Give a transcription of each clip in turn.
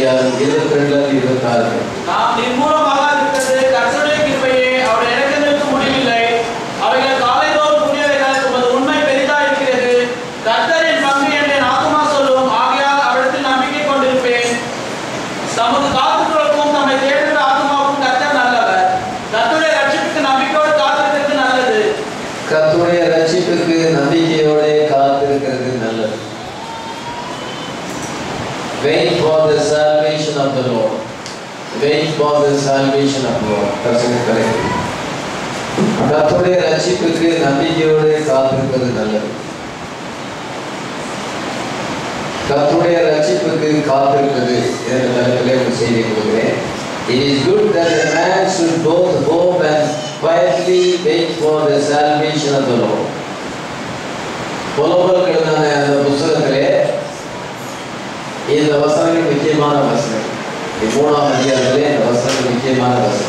அதிகாரம் இருபத்தி ரெண்டுல இருந்து இருபத்தி ஆறு நாம் நிர்மூலமாக இருக்கிறது கர்த்தருடைய கிருபையே அவருடைய இறக்கங்களுக்கு முடிவில்லை அவைகள் காலைதோறும் புதியவைகள் உமது உண்மை பெரிதா இருக்கிறது கர்த்தரின் பங்கு என்று என் ஆத்துமா சொல்லும் ஆகையால் அவரிடத்தில் நம்பிக்கை கொண்டிருப்பேன் தமது காத்துக்களுக்கும் தம்மை தேடுகிற ஆத்மாவுக்கும் கர்த்தர் நல்லவர் கர்த்தருடைய ரட்சிப்புக்கு நம்பிக்கையோடு காத்திருக்கிறது நல்லது கர்த்தருடைய ரட்சிப்புக்கு நம்பிக்கையோட காத்திருக்கிறது நல்லது Wait for the salvation of the Lord. Wait for the salvation of the Lord. கர்த்தருடைய கருத்து. கர்த்தருடைய ரட்சிப்புக்கு நம்பிக்கையோடு காத்திருக்கிறது நல்லது கர்த்தருடைய ரட்சிப்புக்கு காத்திருக்கிறது என்ற தலைப்பிலே ஒரு செய்தி கொடுக்கிறேன் It is good that a man should both hope and quietly wait for the salvation of the Lord. புலம்பல் எழுதான அந்த புஸ்தகத்திலே இந்த வசனங்கள் முக்கியமான வசனம் இந்த மூணாம் அதிகாரத்திலே இந்த வசனங்கள் முக்கியமான வசனம்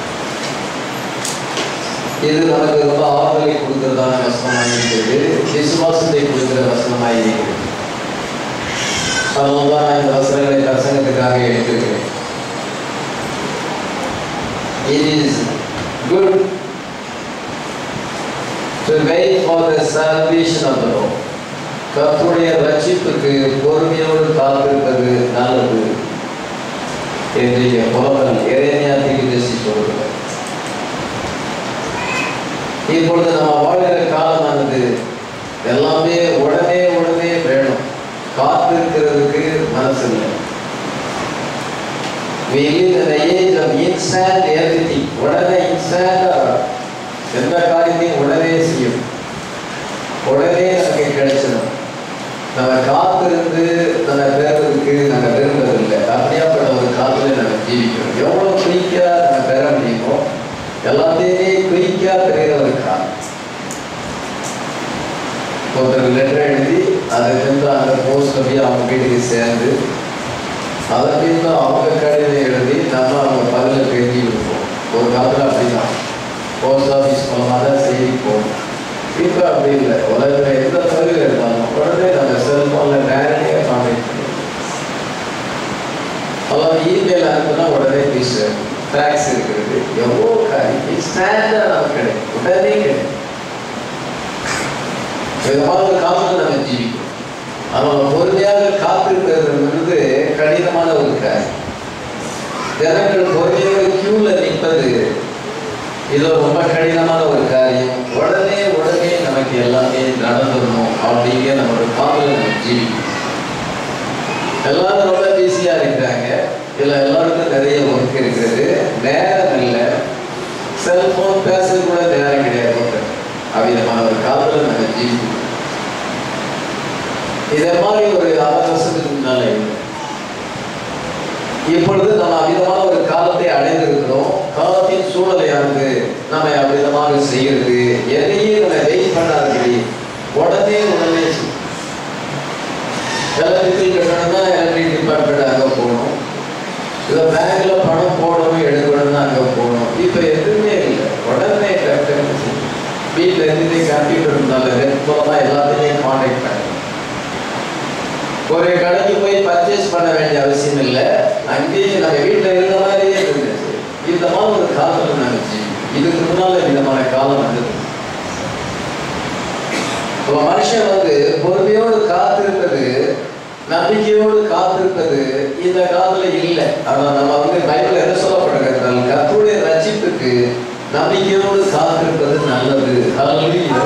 இது நமக்கு ரொம்ப ஆறுதலை கொடுக்கிறதான வசனமாக இருக்கிறது விசுவாசத்தை கொடுக்கிற வசனமாக இருக்கிறது அதனால தான் நான் இந்த வசனங்களை பிரசங்கத்துக்காக எடுத்திருக்கிறேன் It is good to wait for the salvation of the Lord. கர்த்தருடைய ரட்சிப்புக்கு பொறுமையோடு காத்திருப்பது நல்லது என்று புலவன் எரேமியா தீர்க்கதரிசி சொல்கிறார் இப்பொழுது நம்ம வாழ்கிற காலமானது எல்லாமே உடனே உடனே வேணும் காத்திருக்கிறதுக்கு மனசு இல்லை We live in the age of instant everything. உடனே instant எந்த காரியத்தையும் உடனே செய்யும் உடனே நமக்கு கிடைச்சிடும் நம்ம காத்திருந்து நம்ம பெறுவதற்கு நம்ம விரும்புவதில்லை அப்படியாப்பட்ட ஒரு காலத்தில் நம்ம ஜீவிக்கிறோம் எவ்வளோ குயிக்காக நம்ம பெற முடியுமோ எல்லாத்தையுமே குயிக்காக பெறுகிற ஒரு காலம் ஒருத்தர் லெட்டர் எழுதி அதை வந்து அந்த போஸ்ட்ல போய் அவங்க வீட்டுக்கு சேர்ந்து அதை பின்பு அவங்க கடிதம் எழுதி நம்ம அவங்க பதில எழுதி விடுவோம் ஒரு காலத்தில் அப்படிதான் போஸ்ட் ஆஃபீஸ் மூலமாக தான் செய்தி போகும் இப்போ அப்படி இல்லை உலகத்தில் எந்த பதில் இருந்தாலும் உடனே நம்ம செல்ஃபோனில் நேரடியாக கான்டாக்ட் பண்ணுவோம் அதாவது இமெயில் அனுப்புனா உடனே பீஸ் ஃபேக்ஸ் இருக்கிறது எவ்வளோ காரியம் இன்ஸ்டண்ட்டாக நமக்கு கிடைக்கும் உடனே கிடைக்கும் விதமான காலத்தில் நம்ம ஜீவிக்கிறோம் ஆனால் பொறுமையாக காத்திருக்கிறது கடினமான ஒரு காரியம் ஜனங்கள் பொறுமையோடு கியூல நிற்பது இது ரொம்ப கடினமான ஒரு காரியம் உடனே உடனே நமக்கு எல்லாமே நடந்துடணும் அப்படிங்கிற நம்மளோட காதல நம்ம ஜீவிக்கணும் எல்லாரும் ரொம்ப பிஸியா இருக்கிறாங்க இதுல எல்லாருக்கும் நிறைய ஒர்க் இருக்கிறது நேரம் இல்லை செல்போன் பேச கூட நேரம் கிடையாது அவ்விதமான ஒரு காலத்துல நம்ம ஜீவிக்கணும் இதே மாதிரி ஒரு ஆறு வருஷத்துக்கு முன்னால இல்லை இப்பொழுது நம்ம அவ்விதமான ஒரு காலத்தை அடைந்திருக்கிறோம் காலத்தின் சூழலையானது நம்ம அவ்விதமாக செய்கிறது எதையும் நம்ம வெயிட் பண்ணாதபடி உடனே உடனே எலக்ட்ரிக்கல் கட்டணம்னா எலக்ட்ரிக் டிபார்ட்மெண்ட் அங்கே போகணும் இல்லை பேங்க்ல பணம் போடணும் எடுக்கணும்னா அங்கே போகணும் இப்போ எதுவுமே இல்லை உடனே டக்குன்னு வீட்டில் இருந்துட்டு கம்ப்யூட்டர் இருந்தாலும் ரெட் மூலமாக எல்லாத்தையுமே காண்டாக்ட் பண்ணணும் ஒரு கடைக்கு போய் பர்ச்சேஸ் பண்ண வேண்டிய அவசியம் இல்லை அங்கேயே நம்ம வீட்டில் இருந்த மாதிரியே இருந்துச்சு இந்த மாதிரி ஒரு காலம் நினைச்சு இதுக்கு முன்னால விதமான காலம் வந்தது இப்போ மனுஷன் வந்து பொறுமையோடு காத்திருப்பது நம்பிக்கையோடு காத்திருப்பது இந்த காலத்துல இல்லை ஆனா நம்ம வந்து பைபிள் என்ன சொல்லப்படுகிறது கர்த்தருடைய ரட்சிப்புக்கு நம்பிக்கையோடு காத்திருப்பது நல்லது ஹalleluya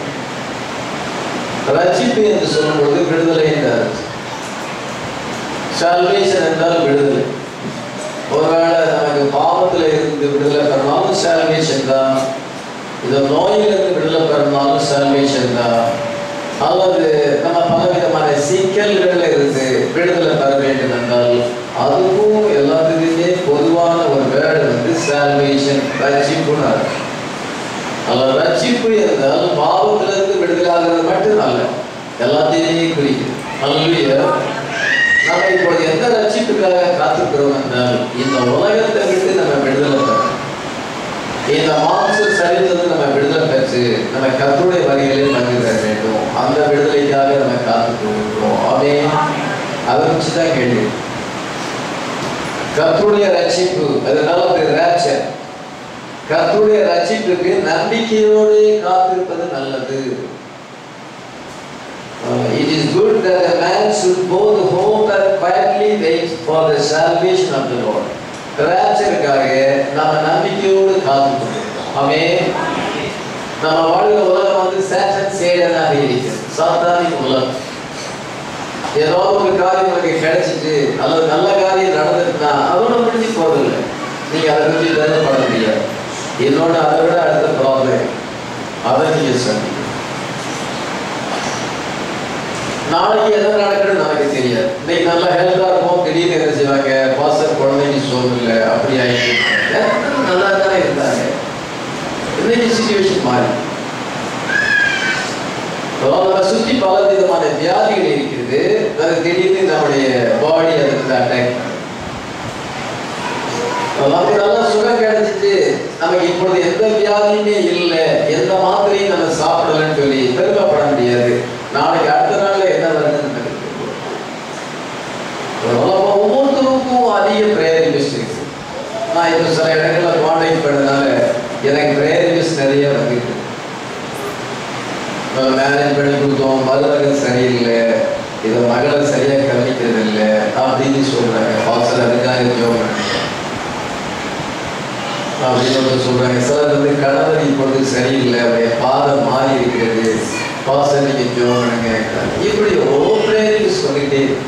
ரட்சிப்பு என்று சொல்லும்பொழுது விடுதலை என்றார் சால்வேஷன் என்றால் விடுதலை ஒருவேளை நமக்கு பாவத்தில் இருந்து விடுதலை பெறனாலும் சால்வேஷன் தான் இந்த நோயிலிருந்து விடுதலை பெறனாலும் சால்வேஷன் தான் அல்லது நம்ம பலவிதமான சிக்கல்கள் இருந்து விடுதலை பெற வேண்டும் என்றால் அதுக்கும் எல்லாத்துக்குமே பொதுவான ஒரு வேர்டு வந்து சால்வேஷன் ரட்சிப்புன்னு அர்த்தம் அல்ல ரட்சிப்பு என்றால் பாவத்திலிருந்து விடுதலை ஆகிறது மட்டும் அல்ல எல்லாத்தையுமே குறிக்குது அல்லையா நம்ம இப்பொழுது எந்த ரட்சிப்புக்காக காத்திருக்கிறோம் என்றால் இந்த உலகத்தை விட்டு நம்ம விடுதலை பெறணும் இந்த மாம்ச சரித்திலிருந்து நம்ம விடுதலை பெற்று நம்ம கத்துடைய வகைகளில் பங்கு பெற வேண்டும் அந்த விடுதலைக்காக நம்ம காத்து கொண்டிருக்கிறோம் அவே அதை வச்சு தான் கேள்வி கர்த்தருடைய ரட்சிப்பு அதனால அது ரேப்சர் கர்த்தருடைய ரட்சிப்புக்கு நம்பிக்கையோடு காத்திருப்பது நல்லது Uh, it is good that a man should both hope and quietly wait for the salvation of the Lord. ராப்சருக்காக நம்ம நம்பிக்கையோடு காத்துக்கொள்கிறோம் ஆமே நம்ம வாழ்கிற உலகம் வந்து சேட்டன் சேடனாக இருக்கிறது சாத்தானின் உலகம் ஏதாவது ஒரு காரியம் உனக்கு கிடைச்சிட்டு அல்லது நல்ல காரியம் நடந்துட்டுனா அதோட முடிஞ்சு போறதில்லை நீங்க அதை பற்றி பெருமைப்பட முடியாது என்னோட அதை விட அடுத்த ப்ராப்ளம் அதை நீங்க சந்திக்கணும் நாளைக்கு எதை நடக்குன்னு நமக்கு தெரியாது இன்னைக்கு நல்லா ஹெல்த்தா இருக்கும் திடீர்னு என்ன செய்வாங்க பாசர் குழந்தைக்கு சோறு இல்லை அப்படி ஆயிடுச்சு நேத்து நல்லா தானே இருந்தாங்க இன்னைக்கு சுச்சுவேஷன் மாறி நம்ம சுற்றி பல விதமான வியாதிகள் இருக்கிறது அது திடீர்னு நம்முடைய பாடி அதுக்கு அட்டாக் நமக்கு நல்லா சுகம் கிடைச்சிட்டு நமக்கு இப்பொழுது எந்த வியாதியுமே இல்லை எந்த மாத்திரையும் நம்ம சாப்பிடலன்னு சொல்லி பெருமைப்பட முடியாது நாளைக்கு அடுத்த நாள்ல என்ன வருதுன்னு நமக்கு தெரியும். அதனால ஒவ்வொருத்தருக்கும் அதிக பிரேயர் ரிக்வெஸ்ட் இருக்கு நான் இப்போ சில இடங்கள்ல காண்டாக்ட் பண்ணதுனால எனக்கு பிரேயர் ரிக்வெஸ்ட் நிறைய வந்துருக்கு மேரேஜ் பண்ணி கொடுத்தோம் மருமகன் சரியில்லை இதை மகளை சரியா கவனிக்கிறது இல்லை அப்படின்னு சொல்றாங்க பாசல் அதுக்காக ஜோம் அப்படின்னு வந்து சொல்றாங்க சிலர் வந்து கணவர் இப்பொழுது சரியில்லை அவருடைய பாதம் மாறி இருக்கிறது பாசல் நீங்க ஜோம் பண்ணுங்க இப்படி ஒவ்வொரு பிரேயரிங் சொல்லிட்டே இருக்கு.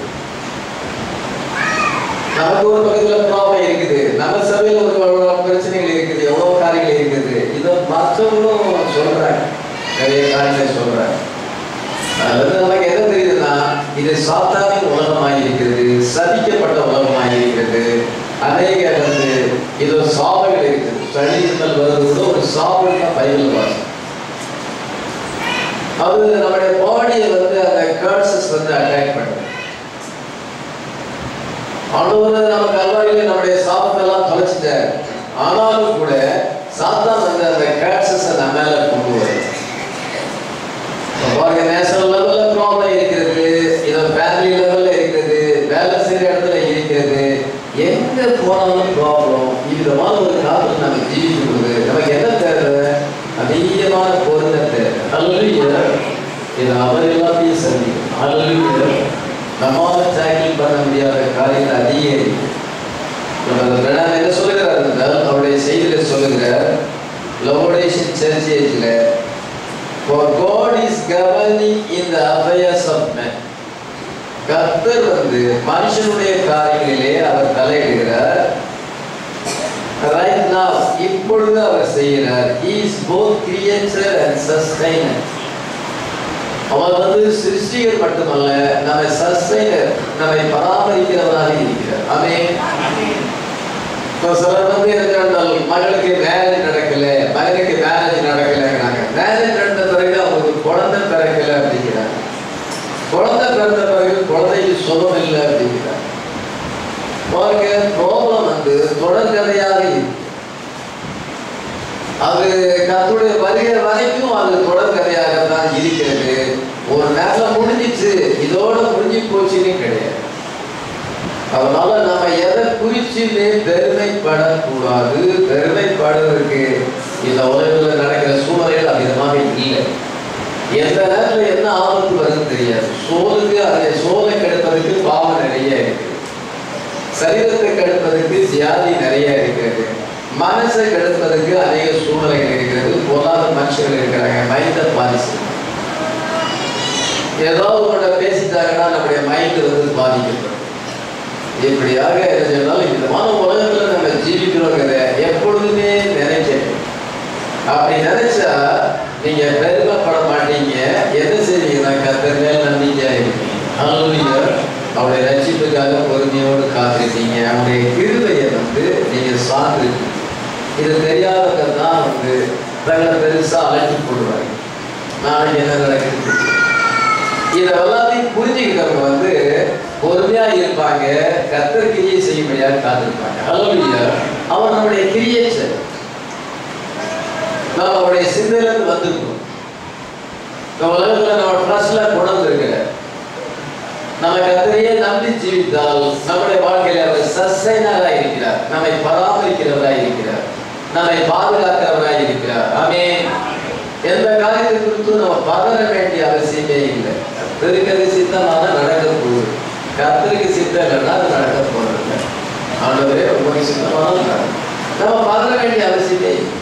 நமக்கு ஒரு பக்கத்துல ப்ராப்ளம் இருக்குது நம்ம சபையில ஒரு ஒரு பிரச்சனைகள் இருக்குது எவ்வளவு காரியங்கள் இருக்குது இதை மற்றவங்களும் சொல்றாங்க நிறைய காரியங்கள் சொல்றாங்க அதுல நமக்கு என்ன தெரியுதுன்னா இது சாத்தானின் உலகமாக இருக்கிறது சதிக்கப்பட்ட உலகமாக இருக்கிறது அநேக வந்து இது ஒரு சாபங்கள் இருக்குது சளித்தல் வருவது கூட ஒரு சாபம் தான் பைபிள் வாசம் அது நம்முடைய பாடியை வந்து அந்த கர்சஸ் வந்து அட்டாக் பண்ணுது ஆண்டவர் நம்ம கல்வாரியில நம்முடைய சாபத்தெல்லாம் தொலைச்சிட்டார் ஆனாலும் கூட சாத்தான் வந்து அந்த கேட்சஸ் நம்ம மேல கொண்டு வரும் இப்ப பாருங்க நேஷனல் லெவல்ல ப்ராப்ளம் இருக்கிறது இதோ ஃபேமிலி லெவல்ல இருக்கிறது வேலை செய்யற இடத்துல இருக்கிறது எங்க போனாலும் ப்ராப்ளம் விதமான ஒரு காலத்தில் நம்ம ஜீவிக்கும் போது நமக்கு என்ன தேவை அதிகமான பொருந்தத்தை அல்ல இது அவர் எல்லாத்தையும் சந்திக்கும் அல்ல நம்மால டேக்கிள் பண்ண முடியாத காரியங்கள் அதிகம் இருக்கு. நம்ம பிரணாம் என்ன சொல்லுகிறார் என்றால் அவருடைய செய்தியில சொல்லுகிறார் லவோடேஷன் சர்ச் ஏஜ்ல For God is governing in the affairs of men. கர்த்தர் வந்து மனுஷனுடைய காரியங்களிலே அவர் தலையிடுகிறார் ரைட் now இப்பொழுது அவர் செய்கிறார் he is both creator and sustainer அவர் வந்து சிருஷ்டிகர் மட்டுமல்ல நம்மை சஸ்டைனர் நம்மை பராமரிக்கிறவராக இருக்கிறார் ஆமென் இப்போ சிலர் வந்து என்னென்றால் மகளுக்கு மேரேஜ் நடக்கல மகனுக்கு மேரேஜ் நடக்கலைங்கிறாங்க மேரேஜ் நடந்த பிறகு அவங்களுக்கு குழந்தை பிறக்கல அப்படிங்கிறாங்க குழந்தை பிறந்த பிறகு குழந்தைக்கு சுகம் இல்லை அப்படிங்கிறாங்க பாருங்க ப்ராப்ளம் வந்து தொடர்கதையாக இருக்கு அது கத்துடைய வருகிற வரைக்கும் அது தொடர்கதையாக தான் இருக்கிறது ஒரு நேரம் முடிஞ்சிச்சு இதோட முடிஞ்சு போச்சுன்னு கிடையாது அதனால நம்ம எதை குறிச்சுமே பெருமைப்படக்கூடாது பெருமைப்படுவதற்கு இந்த உலகத்தில் நடக்கிற சூழ்நிலைகள் அவ்விதமாக இல்லை எந்த நேரத்தில் என்ன ஆபத்து வருதுன்னு தெரியாது சோலுக்கு அதை சோலை கெடுப்பதற்கு பாவம் நிறைய இருக்கு சரீரத்தை கெடுப்பதற்கு வியாதி நிறைய இருக்கிறது மனசை கெடுப்பதற்கு அநேக சூழ்நிலைகள் இருக்கிறது பொருளாதார மனுஷர்கள் இருக்கிறாங்க மைண்டை பாதிச்சு ஏதாவது ஒன்றை பேசிட்டாங்கன்னா நம்முடைய மைண்ட் வந்து பாதிக்கப்படும் இப்படியாக என்ன சொன்னால் இந்த விதமான உலகத்துல நம்ம ஜீவிக்கிறோங்கிறத எப்பொழுதுமே நினைக்கணும் அப்படி நினைச்சா நீங்க பெருமைப்பட மாட்டீங்க என்ன செய்வீங்கன்னா கத்தர் மேல் நம்பிக்கையா இருப்பீங்க அல்லா அவருடைய ரட்சிப்புக்காக பொறுமையோடு காத்திருக்கீங்க அவருடைய கிருபையை வந்து நீங்க சார்ந்திருக்கீங்க இது தெரியாதவங்க தான் வந்து தங்களை பெருசா அழைச்சி போடுவாங்க நாளைக்கு என்ன நடக்குது இதை எல்லாத்தையும் புரிஞ்சுக்கிட்டவங்க வந்து பொறுமையா இருப்பாங்க கத்தர் கிரியை செய்யும்படியாக காத்திருப்பாங்க அல்லையா அவர் நம்முடைய கிரியேச்சர் நாம் அவருடைய சிந்தையிலிருந்து வந்திருக்கோம் இந்த உலகத்துல நம்ம ட்ரஸ்ட்ல கொண்டு நம்ம கத்தரையே நம்பி ஜீவித்தால் நம்முடைய வாழ்க்கையில அவர் சஸ் சஸ்டைனராக இருக்கிறார் நம்மை பராமரிக்கிறவராய் இருக்கிறார் நம்மை பாதுகாக்கிறவராய் இருக்கிறார் ஆமே எந்த காரியத்தை குறித்து நம்ம பதற வேண்டிய அவசியமே இல்லை கர்த்தருக்கு சித்தமாக நடக்க போகுது கர்த்தருக்கு சித்தம் இல்லைன்னா அது நடக்க போறது இல்லை ஆண்டவரே உங்களுக்கு சித்தமாக நடக்கும் நம்ம பதற வேண்டிய அவசியமே இல்லை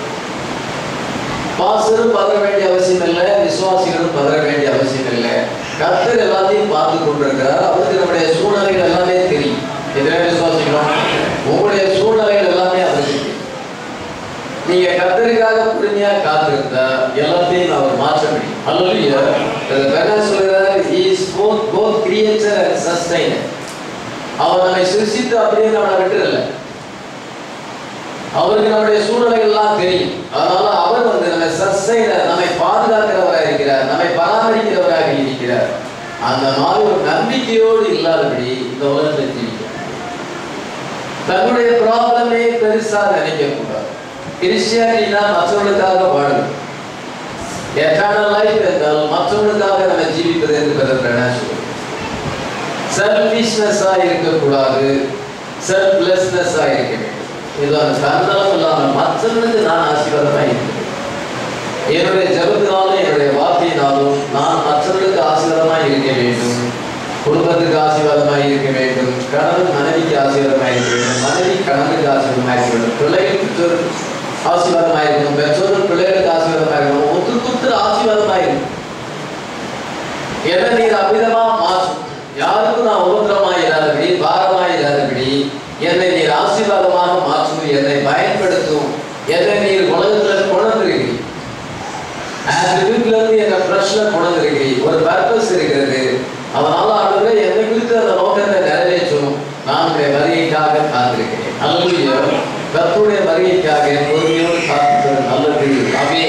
பாசரும் பதற வேண்டிய அவசியம் இல்லை விசுவாசிகளும் பதற வேண்டிய அவசியம் இல்லை கர்த்தர் எல்லாத்தையும் பார்த்து கொண்டிருக்கிறார் அவருக்கு நம்முடைய சூழ்நிலைகள் எல்லாமே தெரியும் எதிரே விசுவாசிக்கிறோம் உங்களுடைய சூழ்நிலைகள் எல்லாமே அவருக்கு தெரியும் நீங்க கர்த்தருக்காக பொறுமையா காத்திருந்தா எல்லாத்தையும் அவர் மாற்ற முடியும் அல்லையா என்ன சொல்கிறார் is both both creator and sustainer அவர் நம்மை சிருஷ்டித்து அப்படியே நம்மளை விட்டுறல அவருக்கு நம்முடைய சூழ்நிலைகள் எல்லாம் தெரியும் அதனால அவர் வந்து நம்மை சஸ்டைனர் நம்மை பாதுகாக்கிறவராக இருக்கிறார் நம்மை பராமரிக்கிறவராக இருக்கிறார் அந்த மாதிரி ஒரு நம்பிக்கையோடு இல்லாதபடி இந்த உலகத்தை ஜீவிக்கிறார் தன்னுடைய ப்ராப்ளமே பெருசா நினைக்க கூடாது கிறிஸ்டியானினா மற்றவர்களுக்காக வாழணும் எட்டர்னல் லைஃப் என்றால் மற்றவர்களுக்காக நம்ம ஜீவிப்பது என்று பிறகு சொல்லுவோம் செல்ஃபிஷ்னஸா இருக்கக்கூடாது செல்ஃப்லெஸ்னஸா இருக்க வேண்டும் இது அந்த தன்னலம் இல்லாமல் மற்றவர்களுக்கு நான் ஆசீர்வாதமா இருக்கிறேன் என்னுடைய ஜபத்தினாலும் என்னுடைய வார்த்தையினாலும் நான் மற்றவர்களுக்கு ஆசீர்வாதமா இருக்க வேண்டும் குடும்பத்துக்கு ஆசீர்வாதமா இருக்க வேண்டும் கணவன் மனைவிக்கு ஆசீர்வாதமா இருக்க வேண்டும் மனைவி கணவனுக்கு ஆசீர்வாதமா இருக்க வேண்டும் பிள்ளைகளுக்கு ஆசீர்வாதமா இருக்கணும் பெற்றோர்கள் பிள்ளைகளுக்கு ஆசீர்வாதமா இருக்கணும் ஒத்துக்குத்து ஆசீர்வாதமா இருக்கணும் என்ன நீர் அமிதமா மாற்றும் யாருக்கும் நான் உபத்திரமாய் இல்லாதபடி பாரமாய் இல்லாதபடி என்னை நீர் ஆசீர்வாதமாக மாற்றும் என்னை பயன்படுத்தும் என்னை நீர் உலகத்துல கொண்டிருக்கிறீர் வீட்டுல இருந்து என்னை ஃப்ரெஷ்ல கொண்டிருக்கிறீர் ஒரு பர்பஸ் இருக்கிறது அதனால ஆண்டவரே என்னை குறித்து அந்த நோக்கத்தை நிறைவேற்றும் நான் உடைய வருகைக்காக காத்திருக்கிறேன் அல்லையோ கர்த்தருடைய வருகைக்காக பொறுமையோடு காத்திருக்கிறது நல்லது அவே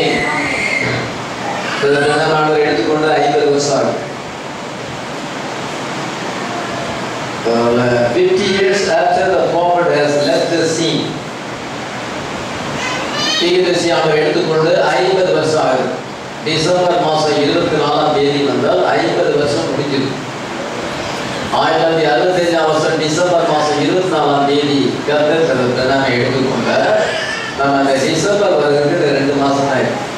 ஆண்டவர் எடுத்துக்கொண்டு ஐம்பது வருஷம் ஆகும் Uh, 50 years after the prophet has left the scene தீர்க்கதரிசி அவர் எடுத்துக்கொண்டு ஐம்பது வருஷம் ஆகுது டிசம்பர் மாதம் இருபத்தி நாலாம் தேதி வந்தால் ஐம்பது வருஷம் முடிஞ்சது ஆயிரத்தி தொள்ளாயிரத்தி அறுபத்தஞ்சாம் வருஷம் டிசம்பர் மாதம் இருபத்தி நாலாம் தேதி கருத்தை நாங்கள் எடுத்துக்கொண்ட நம்ம அந்த டிசம்பர் வருகிறது ரெண்டு மாதம் தான் இருக்கு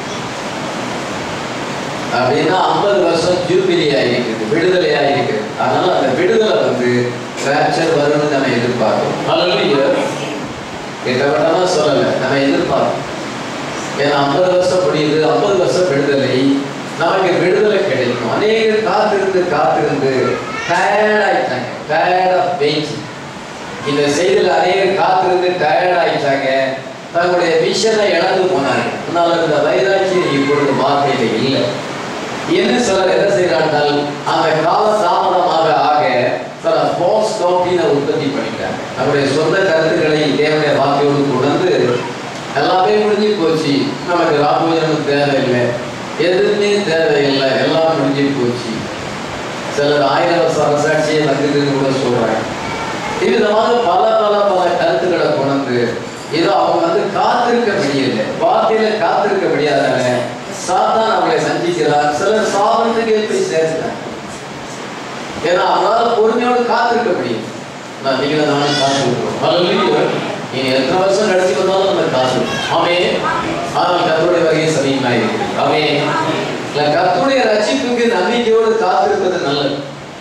அப்படின்னா ஐம்பது வருஷம் ஜூபிலி ஆகிருக்குது விடுதலை ஆகிருக்குது அதனால அந்த விடுதலை வந்து ஃப்ராக்சர் வரும்னு நம்ம எதிர்பார்க்கிறோம் அல்லையோ கிட்டத்தட்டமா சொல்லலை நம்ம எதிர்பார்க்கிறோம் ஏன்னா ஐம்பது வருஷம் முடியுது ஐம்பது வருஷம் விடுதலை நமக்கு விடுதலை கிடைக்கும் அநேகர் காத்திருந்து காத்திருந்து டயர்ட் ஆயிட்டாங்க டயர்ட் ஆஃப் வெயிட் இந்த செய்தியில் அநேகர் காத்திருந்து டயர்ட் ஆயிட்டாங்க தங்களுடைய விஷனை இழந்து போனாங்க அதனால இந்த வைராக்கியம் இப்பொழுது வார்த்தையில இல்லை என்ன சிலர் என்ன செய்யறார்கள் அந்த கால தாமதமாக ஆக சில ஃபால்ஸ் டாக்டினை உற்பத்தி பண்ணிட்டாங்க நம்முடைய சொந்த கருத்துக்களை தேவனுடைய வார்த்தையோடு கொண்டு எல்லாமே முடிஞ்சு போச்சு நமக்கு ராபோஜனம் தேவையில்லை எதுவுமே தேவையில்லை எல்லாம் முடிஞ்சு போச்சு சிலர் ஆயிரம் வருஷம் அரசாட்சியை வந்ததுன்னு கூட சொல்றாங்க இவ்விதமாக பல பல பல கருத்துக்களை கொண்டு ஏதோ அவங்க வந்து காத்திருக்க முடியல வார்த்தையில காத்திருக்க முடியாதால சாத்தான் அவங்களை சந்திக்கிறார் சிலர் சாபத்துக்கே போய் சேர்த்துட்டாங்க ஏன்னா அவங்களால பொறுமையோடு காத்திருக்க முடியும் நான் நீங்க நானும் காத்திருக்கிறோம் அல்லையோ நீ எத்தனை வருஷம் கழிச்சு வந்தாலும் நம்ம காத்திருக்கோம் ஆமே ஆனால் கத்தருடைய வகையை சமீபமாக இருக்கு ஆமே இல்ல கத்தருடைய ரட்சிப்புக்கு நம்பிக்கையோடு காத்திருப்பது நல்லது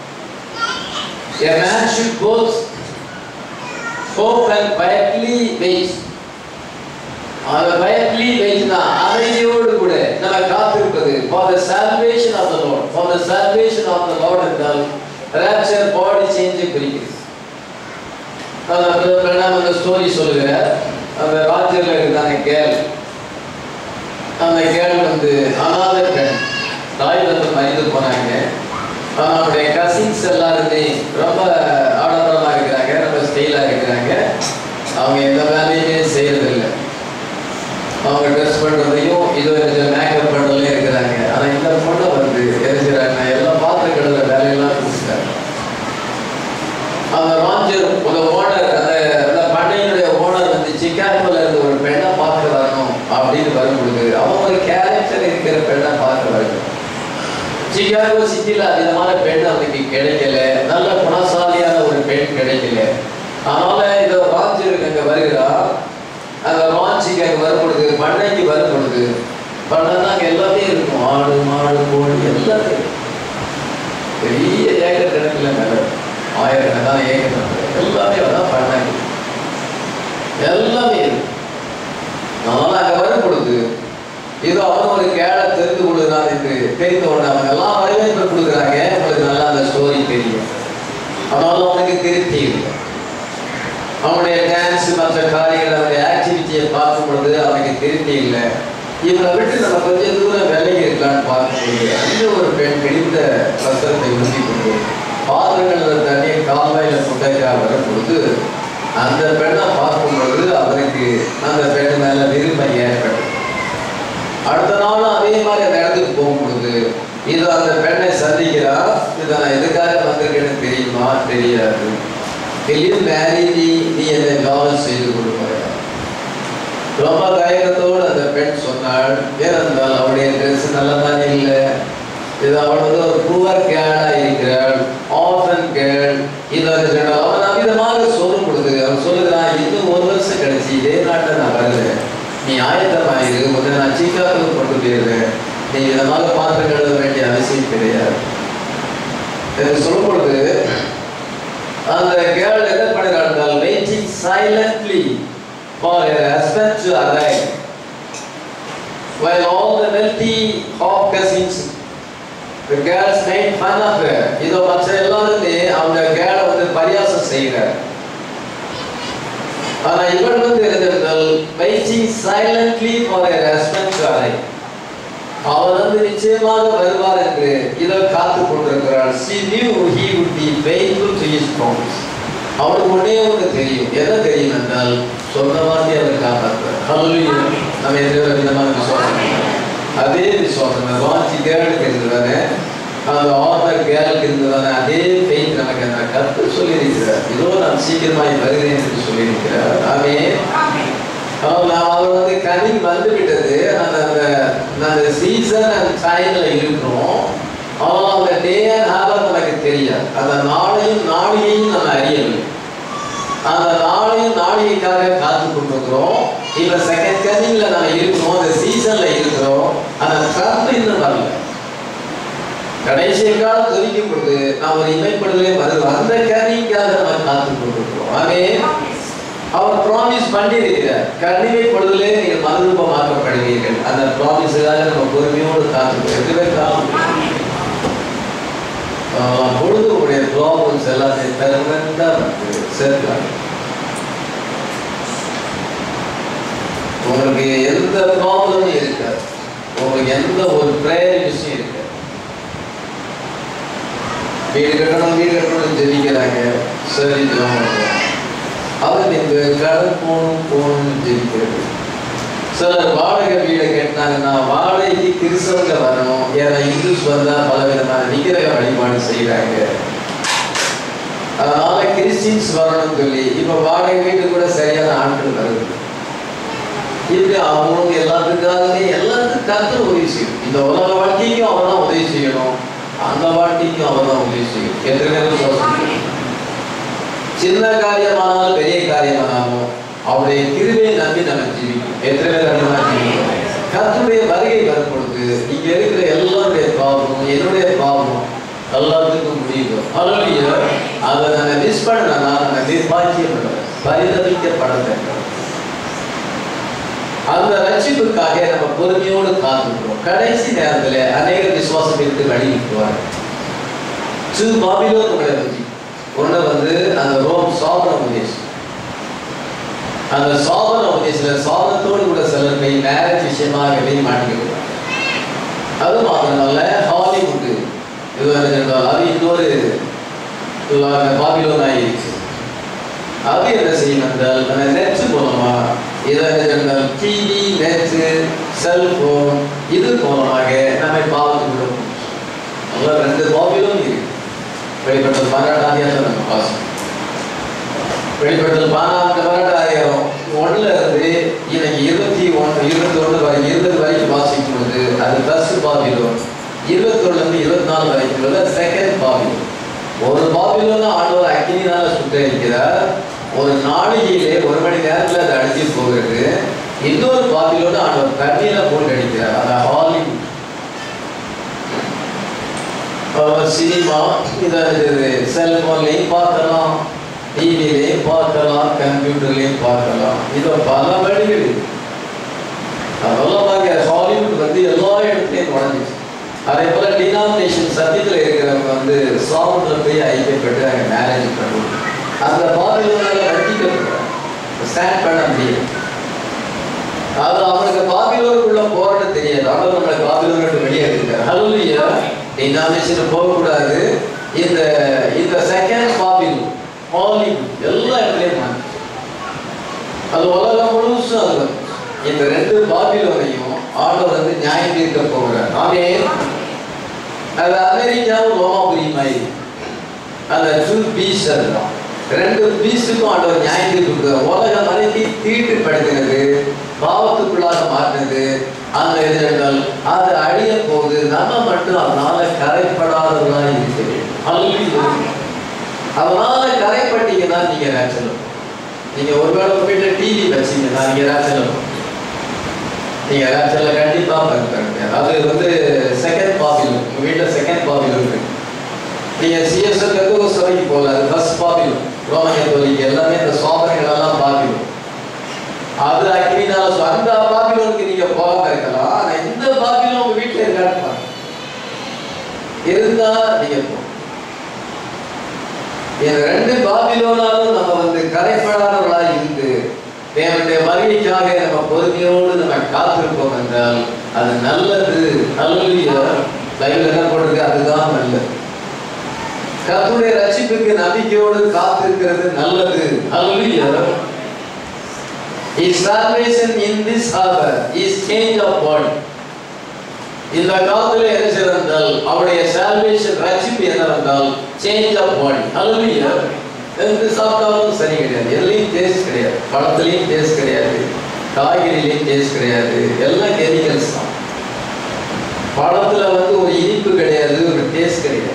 A man should both hope and quietly wait. அந்த பயத்லி வெயிட்னா அமைதியோடு கூட நம்ம காத்திருப்பது for the salvation of the Lord for the salvation of the Lord என்றால் rapture body change குறிக்கிறது அந்த அந்த ஸ்டோரி சொல்லுகிறார் அந்த ராஜ்யத்தில் இருக்கிறாங்க கேள் அந்த கேள் வந்து அனாத பெண் தாய் வந்து மறைந்து போனாங்க அவனுடைய கசின்ஸ் எல்லாருமே ரொம்ப ஆடம்பரமாக இருக்கிறாங்க ரொம்ப ஸ்டைலாக இருக்கிறாங்க அவங்க எந்த வேலையுமே செய்யறதில்லை அவங்க ட்ரெஸ் பண்ணுறதையும் இதோ எனக்கு மேக்கப் பண்ணுறதுலையும் இருக்கிறாங்க ஆனால் இந்த பொண்ணை வந்து எரிஞ்சுறாங்க எல்லாம் பார்த்து கிடந்த வேலையெல்லாம் கொடுத்துட்டாங்க அந்த ராஞ்சர் அந்த ஓனர் அந்த அந்த பண்ணையினுடைய ஓனர் வந்து சிக்காகோல இருந்து ஒரு பெண்ணை பார்க்க வரணும் அப்படின்னு வரும்பொழுது அவன் ஒரு கேரக்டர் இருக்கிற பெண்ணை பார்க்க வரணும் சிகாகோ சிட்டியில் அதிகமான பெண் அவனுக்கு கிடைக்கல நல்ல குணசாலியான ஒரு பெண் கிடைக்கல அதனால இதை ராஞ்சிருக்கு அங்கே வருகிறா அந்த ராஞ்சிக்கு அங்கே வரப்படுது பண்ணைக்கு வரப்படுது பண்ணைன்னா அங்கே எல்லாமே இருக்கும் ஆடு மாடு கோழி எல்லாமே இருக்கும். பெரிய ஏக்கர் கணக்கில் மேலே ஆயிரக்கணக்கான ஏக்கர் கணக்கில் எல்லாமே அதான் பண்ணாங்க எல்லாமே இருக்கு அதனால அங்க வரும் பொழுது ஏதோ அவன் ஒரு கேளை தெரிந்து கொள்ளுகிறான் என்று தெரிந்த உடனே அவங்க எல்லாம் வரவேற்பு கொடுக்குறாங்க உங்களுக்கு நல்லா அந்த ஸ்டோரி தெரியும் ஆனாலும் அவனுக்கு திருப்தி இல்லை அவனுடைய டான்ஸ் மற்ற காரியங்கள் அவனுடைய ஆக்டிவிட்டியை பார்க்கும் பொழுது அவனுக்கு திருப்தி இல்லை இவனை விட்டு நம்ம கொஞ்சம் தூரம் விலகி இருக்கலாம்னு பார்க்கும்போது அந்த ஒரு பெண் கிழிந்த வஸ்திரத்தை உறுதி கொண்டு பாத்திரங்கள் தண்ணி கால்வாயில் கொண்டைக்காக வரும் பொழுது அந்த பெண்ணை பார்க்கும் பொழுது அவருக்கு அந்த பெண் மேல விருப்பம் ஏற்பட்டது அடுத்த நாளும் அதே மாதிரி அந்த இடத்துக்கு போகும் பொழுது இது அந்த பெண்ணை சந்திக்கிறா இதை நான் எதுக்காக வந்திருக்கேன்னு தெரியுமா தெரியாது வெளியும் மேரி நீ நீ என்னை காவல் செய்து கொடுப்பாயா ரொம்ப தயக்கத்தோடு அந்த பெண் சொன்னாள் ஏனென்றால் அவளுடைய ட்ரெஸ் நல்லதானே இல்லை இது அவள் வந்து ஒரு புவர் கேளா இருக்கிறாள் ஆஃபன் கேள் இது வந்து சொன்னாள். அவன் அமிதமாக சொல்லும் பொழுது அவன் சொல்லுகிறான் இன்னும் ஒரு வருஷம் கழிச்சு இதே நாட்டில் நான் வருகிறேன் நீ ஆயத்தமாயிரு உன்னை நான் சீக்காவுக்கு கொண்டு போயிருந்தேன் நீ இதமாக பாத்திரம் கழுவ வேண்டிய அவசியம் கிடையாது என்று சொல்லும் பொழுது அந்த கேர்ள் என்ன பண்ணுறாள் waiting silently for her husband to arrive while all the wealthy hawk cousins the girls made fun of her இதோ மற்ற எல்லாருமே அவங்க கேர்ளை வந்து பரியாசம் செய்கிறார் ஆனா இவள் வந்து இருந்தால் waiting silently for her husband to arrive அவர் வந்து நிச்சயமாக வருவார் என்று இதோ காத்து கொண்டிருக்கிறார் she knew he would be faithful to his promise அவருக்கு ஒன்னே ஒன்று தெரியும் என்ன தெரியும் என்றால் சொன்ன வார்த்தை அவர் காப்பாற்றுவார் ஹல்லேலூயா நம்ம எந்த விதமான விசுவாசம் அதே விசுவாசம் வாஞ்சி கேளுக்கு இருந்ததானே அந்த ஆர்டர் கேளுக்கு இருந்ததானே அதே ஃபெய்த் நமக்கு அந்த கருத்து சொல்லியிருக்கிறார் இதோ நான் சீக்கிரமாய் வருகிறேன் என்று சொல்லியிருக்கிறார் ஆமே அவர் அவர் வந்து கனி வந்து விட்டது அந்த அந்த அந்த சீசன் அண்ட் டைம்ல இருக்கிறோம் ஆனால் அந்த டே அண்ட் ஹவர் நமக்கு தெரியாது அந்த நாளையும் நாளிகையும் நம்ம அறியவில்லை அந்த நாளையும் நாளிகைக்காக காத்து கொண்டிருக்கிறோம் இப்ப செகண்ட் கனிங்ல நம்ம இருக்கிறோம் அந்த சீசன்ல இருக்கிறோம் அந்த கருத்து இன்னும் வரல கடைசி காலம் துதிக்கும் பொழுது நாம் ஒரு இமைப்படுதலே வருது அந்த கனிக்காக நம்ம காத்து கொண்டிருக்கிறோம் ஆமே அவர் ப்ராமிஸ் பண்ணியிருக்கிறார் கண்ணிமை பொழுதுலே நீங்கள் மறுரூபமாக்கப்படுவீர்கள் அந்த ப்ராமிஸுக்காக நம்ம பொறுமையோடு காத்து எட்டு பேர் காலம் பொழுது உடைய ப்ராப்ளம்ஸ் எல்லாத்தையும் பெர்மனண்டா வந்து சேர்க்கலாம் உங்களுக்கு எந்த ப்ராப்ளமும் இருக்காது உங்களுக்கு எந்த ஒரு ப்ரேயர் விஷயம் இருக்காது வீடு கட்டணும் வீடு கட்டணும்னு ஜெபிக்கிறாங்க சரி ஜெபம் பண்றாங்க. அவர் இந்த கடன் போகணும் போகணும்னு ஜெபிக்கிறது சிலர் வாடகை வீடை கேட்டாங்கன்னா வாடகைக்கு கிறிஸ்தவங்க வரணும் ஏன்னா இந்துஸ் வந்தா பல விதமான விக்கிரக வழிபாடு செய்கிறாங்க அதனால கிறிஸ்டின்ஸ் வரணும்னு சொல்லி இப்ப வாடகை வீடு கூட சரியான ஆட்கள் வருது இப்படி அவங்க எல்லாத்துக்காகவே எல்லாத்துக்கும் கருத்து உதவி செய்யும் இந்த உலக வாழ்க்கைக்கும் அவர் தான் உதவி செய்யணும் அந்த வாழ்க்கைக்கும் அவர் தான் உதவி செய்யும் எத்தனை நேரம் சொல்ல சின்ன காரியமானாலும் பெரிய காரியமானாலும் அவருடைய கிருபையை நம்பி நம்ம ஜீவிக்கும் எத்தனை பேர் அந்த மாதிரி ஜீவிக்கிறோம்? கர்த்தருடைய வருகை வரும் பொழுது இங்க இருக்கிற எல்லாருடைய பாவமும் என்னுடைய பாவமும் எல்லாத்துக்கும் முடிவு அலுவலிய அதை நம்ம மிஸ் பண்ணனா நம்ம நிர்பாக்கியம் பரிதவிக்கப்பட வேண்டும் அந்த ரட்சிப்புக்காக நம்ம பொறுமையோடு காத்துக்கிறோம் கடைசி நேரத்துல அநேக விசுவாசம் இருந்து வழி விட்டுவார் டு பாபிலோன் உங்களை பற்றி ஒன்று வந்து அந்த ரோம் சாதன உபதேசம் அந்த சாதன உபதேசத்தில் சாதனத்தோடு கூட சிலர் போய் மேரேஜ் விஷயமாகவே மாட்டிக்கிறாங்க அது மாத்திரமல்ல ஹாலிவுட் இது வந்து என்றால் அது இன்னொரு பாபிலோன் ஆயிடுச்சு அது என்ன செய்யும் என்றால் அந்த நெட் மூலமா இதை என்றால் டிவி நெட்டு செல்போன் இது மூலமாக நம்மை பாவத்துக்குள்ளும் நல்லா ரெண்டு பாபிலும் இருக்கு வெளிப்பட்டது பன்னெண்டாம் அதிகாரத்தை நம்ம வாசம் வெளிப்பட்டது பன்னெண்டாம் பன்னெண்டாயிரம் ஒண்ணுல இருந்து இன்னைக்கு இருபத்தி ஒன்று இருபத்தி ஒன்று வரை இருபது வரைக்கும் வாசிக்கும் பொழுது அது ஃபர்ஸ்ட் பாபிலோன் இருபத்தொன்னுல இருந்து இருபத்தி நாலு வரைக்கும் உள்ள செகண்ட் பாபிலோன் ஒரு பாபிலோன் ஆண்டவர் அக்கினினால சுட்டரிக்கிறார் ஒரு நாளிகையிலே ஒரு மணி நேரத்துல அதை அடிச்சு போகிறது இன்னொரு பாபிலோட ஆண்டவர் தண்ணீர போட்டு அடிக்கிறார் அந்த ஹாலிவுட் சினிமா இதாவது செல்போன்லையும் பார்க்கலாம் டிவிலையும் பார்க்கலாம் கம்ப்யூட்டர்லையும் பார்க்கலாம் இது பல வழிகள் இருக்கு. அதெல்லாம் பாருங்க ஹாலிவுட் வந்து எல்லா இடத்துலையும் நுழைஞ்சிச்சு அதே போல டினாமினேஷன் சத்தியத்தில் இருக்கிறவங்க வந்து சாவுல போய் ஐக்கியப்பட்டு அங்கே மேரேஜ் பண்ணுவோம் அந்த பாபிலோனால வட்டிக்கப்படுறாங்க ஸ்டாண்ட் பண்ண முடியும் அது அவனுக்கு பாபிலோனுக்குள்ள போறது தெரியாது ஆனால் நம்மளை பாபிலோன் விட்டு வெளியே எடுத்துட்டார் ஹலோலியா டினாமினேஷன் போகக்கூடாது இந்த இந்த செகண்ட் பாபிலோன் ஹாலிவுட் எல்லா இடத்துலையும் மாறி. அது உலகம் முழுசும் அது வந்து. இந்த ரெண்டு பாபிலோனையும் ஆண்டவர் வந்து நியாயம் தீர்க்க போகிறார் ஆமே அது அமெரிக்காவும் ரோமாபுரி மாதிரி அந்த டூ பீஸ் அதுதான் ரெண்டு பீஸுக்கும் ஆண்டவர் நியாயம் தீர்ப்பு கொடுக்கிறார். உலகம் அனைத்தி தீட்டு படுத்தினது பாவத்துக்குள்ளாக மாற்றினது அந்த எதிர்கள் அது அழிய போகுது நம்ம மட்டும் அதனால கரைப்படாதவர்களாக இருக்க வேண்டும் அல்ல அதனால கரைப்பட்டீங்கன்னா நீங்க ரேச்சலம் நீங்க ஒருவேளை உங்க வீட்டுல டிவி வச்சீங்கன்னா நீங்க ரேச்சலம் நீங்க ரேச்சல கண்டிப்பா பாருங்க அது வந்து செகண்ட் பாபில் உங்க வீட்டுல செகண்ட் பாபில் இருக்கு நீங்க சிஎஸ் கத்துவ சபைக்கு போகல அது ஃபர்ஸ்ட் பாபில் ரோமன் கத்தோலிக்கு எல்லாமே இந்த சோதனைகள் எல்லாம் பாபில் அது அக்னினால சொ- அந்த பாபிலோனுக்கு நீங்க போகாம இருக்கலாம் ஆனா இந்த பாபிலோன் உங்க வீட்டுல இருக்கான்னு பாருங்க இருந்தா நீங்க போங்க இந்த ரெண்டு பாபிலோனாலும் நம்ம வந்து கரைப்படாதவர்களா இருந்து தேவனுடைய வருகைக்காக நம்ம பொறுமையோடு நம்ம காத்திருப்போம் என்றால் அது நல்லது நல்ல பைபிள் என்ன போட்டிருக்கு அதுதான் நல்லது கர்த்தருடைய ரட்சிப்புக்கு நம்பிக்கையோடு காத்திருக்கிறது நல்லது அல்ல His salvation in this hour is change of body. இந்த காலத்துல என்ன செய்தால் அவருடைய சால்வேஷன் ரட்சிப்பு என்னவென்றால் சேஞ்ச் ஆஃப் பாடி அல்லையா எந்த சாப்பிட்டாலும் சரி கிடையாது எதுலையும் டேஸ்ட் கிடையாது பழத்துலையும் டேஸ்ட் கிடையாது காய்கறிலையும் டேஸ்ட் கிடையாது எல்லாம் கெமிக்கல்ஸ் தான் பழத்துல வந்து ஒரு இனிப்பு கிடையாது ஒரு டேஸ்ட் கிடையாது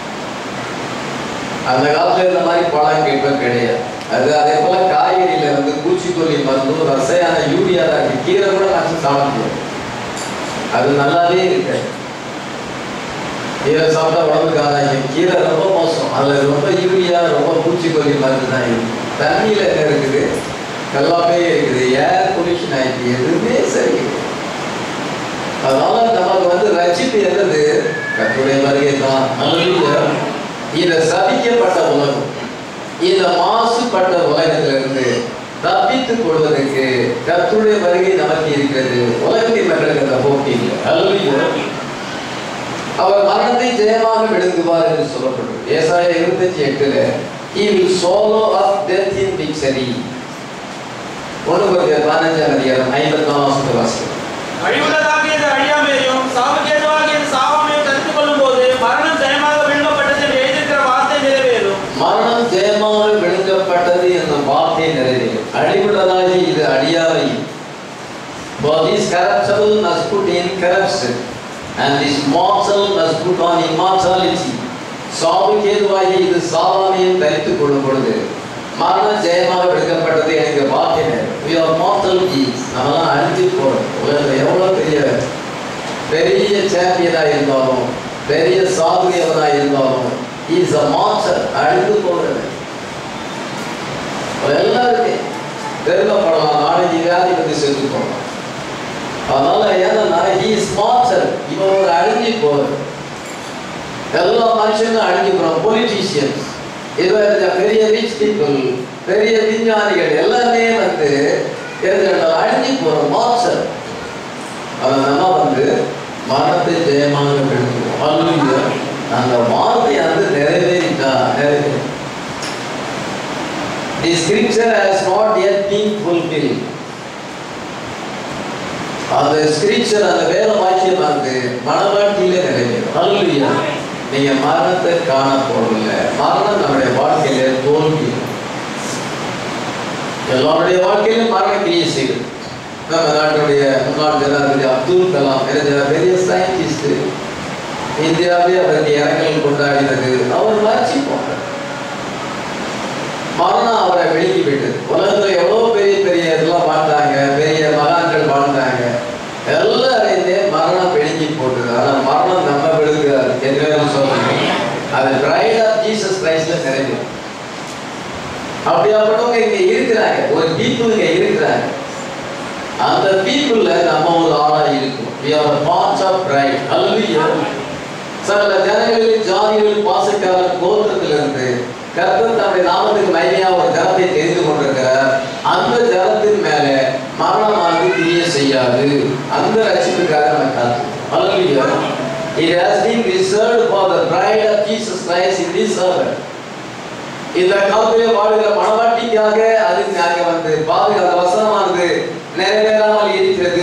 அந்த காலத்துல இருந்த மாதிரி பழம் இப்ப கிடையாது அது அதே போல காய்கறியில வந்து பூச்சிக்கொல்லி மருந்தும் ரசாயன யூரியா தான் இருக்கு கீரை கூட நான் சாப்பிட முடியாது அது நல்லாவே இருக்காது கீரை சாப்பிட்டா உடம்புக்கு ஆதாயம் கீரை ரொம்ப மோசம் அதுல ரொம்ப யூரியா ரொம்ப பூச்சிக்கொல்லி மருந்து தான் இருக்கு தண்ணியில என்ன இருக்குது எல்லாமே இருக்குது ஏர் பொல்யூஷன் ஆயிடுச்சு எதுவுமே சரி கிடையாது. அதனால நமக்கு வந்து ரட்சிப்பு என்னது கத்துடைய வருகை தான் அல்லேலூயா. இந்த சபிக்கப்பட்ட உலகம் இந்த மாசுபட்ட உலகத்திலிருந்து தப்பித்துக் கொள்வதற்கு கர்த்தருடைய வருகை நமக்கு இருக்கிறது உலகத்தின் மக்களுக்கு அந்த போட்டி இல்லை அல்லேலூயா. அவர் மரணத்தை ஜெயமாக விழுங்குவார் என்று சொல்லப்பட்டது ஏசாயா இருபத்தஞ்சு எட்டுல he will swallow up death in victory ஒன்று கொஞ்சம் பதினஞ்சாம் அதிகாரம் ஐம்பத்தி நாலாம் வாசகம் அழிவுள்ளதாகியது அழியாமையும் சாவுக்கேதுவாகியது சாவாமையும் தெரிந்து கொள்ளும் போது மரணம் ஜெயமாக விழுங்கப்பட்டது என்று எழுதியிருக்கிற வார்த்தை நிறைவேறும் மரணம் ஜெயமாக விழுங்கப்பட்டது என்னும் வார்த்தை நிறைவேறும் அழிவுள்ளதாகி இது அழியாவை For this corruptible must put incorruption, and this mortal must put on immortality. சாவுக்கு ஏதுவாகி இது சாவாமையும் தரித்துக் கொள்ளும் பொழுது மரணம் ஜெயமாக விடுக்கப்பட்டது எனக்கு வார்த்தை நேரம் We are mortal beings. நம்மலாம் அழிஞ்சு போறோம் உலகத்தில் எவ்வளவு பெரிய பெரிய சாம்பியனா இருந்தாலும் பெரிய சாதுரியவனா இருந்தாலும் இஸ் அ மாஸ்டர் அழிந்து போகிறது எல்லாருமே பெருமைப்படலாம் நாளைக்கு வியாதி பத்தி செத்து போகலாம் அதனால ஏன்னா இஸ் மாஸ்டர் இவன் ஒரு அழிஞ்சு போறது எல்லா மனுஷனும் அழிஞ்சு போறோம் பொலிட்டீஷியன்ஸ் இவர் பெரிய ரிச் பீப்புள் பெரிய விஞ்ஞானிகள் எல்லாமே வந்து தெரிஞ்சால் அழிஞ்சு போறோம் மாஸ்டர் அவன் நம்ம வந்து மரணத்தை ஜெயமாக விழுங்குவோம் அல்லையா அந்த வார்த்தை வந்து நிறைவேறிட்டா நிறைவேறி The scripture has not yet been fulfilled. அந்த ஸ்கிரிப்சர் அந்த வேத வாக்கியம் வந்து மனவாட்டியில நிறைவேறும் அல்லையா நீங்க மரணத்தை காண போறதில்ல மரணம் நம்முடைய வாழ்க்கையில தோல்வி எல்லாருடைய வாழ்க்கையிலும் மரண கிரியை செய்யுது நம்ம நாட்டுடைய முன்னாள் ஜனாதிபதி அப்துல் கலாம் இருந்த பெரிய சயின்டிஸ்ட் இந்தியாவே அவருக்கு இரங்கல் கொண்டாடினது அவர் வளர்ச்சி போனார் மரணம் அவரை விழுங்கி விட்டது உலகத்துல எவ்வளவு பெரிய பெரிய இதெல்லாம் வாழ்ந்தாங்க பெரிய மகான்கள் வாழ்ந்தாங்க எல்லாரையுமே மரணம் விழுங்கி போட்டுது ஆனா மரணம் நம்ம விழுங்காது என்று சொல்லுங்க அது பிரைட் ஆஃப் ஜீசஸ் கிரைஸ்ட்ல நிறைஞ்சது அப்படியாப்பட்டவங்க இங்க இருக்கிறாங்க ஒரு பீப்புள் இங்க இருக்கிறாங்க அந்த பீப்புள்ல நம்ம ஒரு ஆளா இருக்கும் we are a part of bride hallelujah சகல ஜனங்களில் ஜாதிகளில் பாசக்காரர் கோத்திரத்திலிருந்து கர்த்தர் தன்னுடைய நாமத்துக்கு மகிமையா ஒரு ஜனத்தை தெரிந்து கொண்டிருக்கிறார் அந்த ஜனத்தின் மேல மரணமானது கிரியை செய்யாது அந்த ரட்சிப்புக்காக நம்ம காத்து hallelujah it has been reserved for the bride of Jesus Christ in this hour இந்த காலத்திலே வாழ்கிற மனவாட்டிக்காக அது நாங்க வந்து பாதுகாத்த வசனமானது நிறைவேறாமல் இருக்கிறது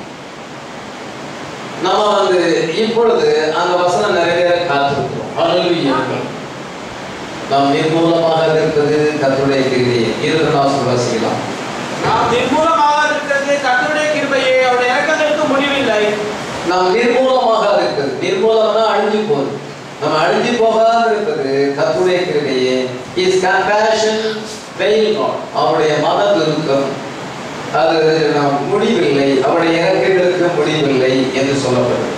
நம்ம வந்து இப்பொழுது அந்த வசனம் நிறைவேற காத்திருக்கிறோம் ஹalleluya நாம் நிர்மூலமாக இருப்பது கர்த்தருடைய கிருபை இருபது நாசம் வாசிக்கலாம் நாம் நிர்மூலமாக இருக்கிறது கர்த்தருடைய கிருபையே அவருடைய இறக்கங்களுக்கு முடிவில்லை நாம் நிர்மூலமாக இருக்கிறது நிர்மூலம்னா அழிஞ்சு போகுது நம்ம அழிஞ்சு போகாம இருப்பது கர்த்தருடைய கிருபையே இஸ் கம்பேஷன் ஃபெயில் நாட் அவருடைய மன துருக்கம் அது நாம் முடிவில்லை அவருடைய இறக்கைகளுக்கு முடிவில்லை என்று சொல்லப்படுது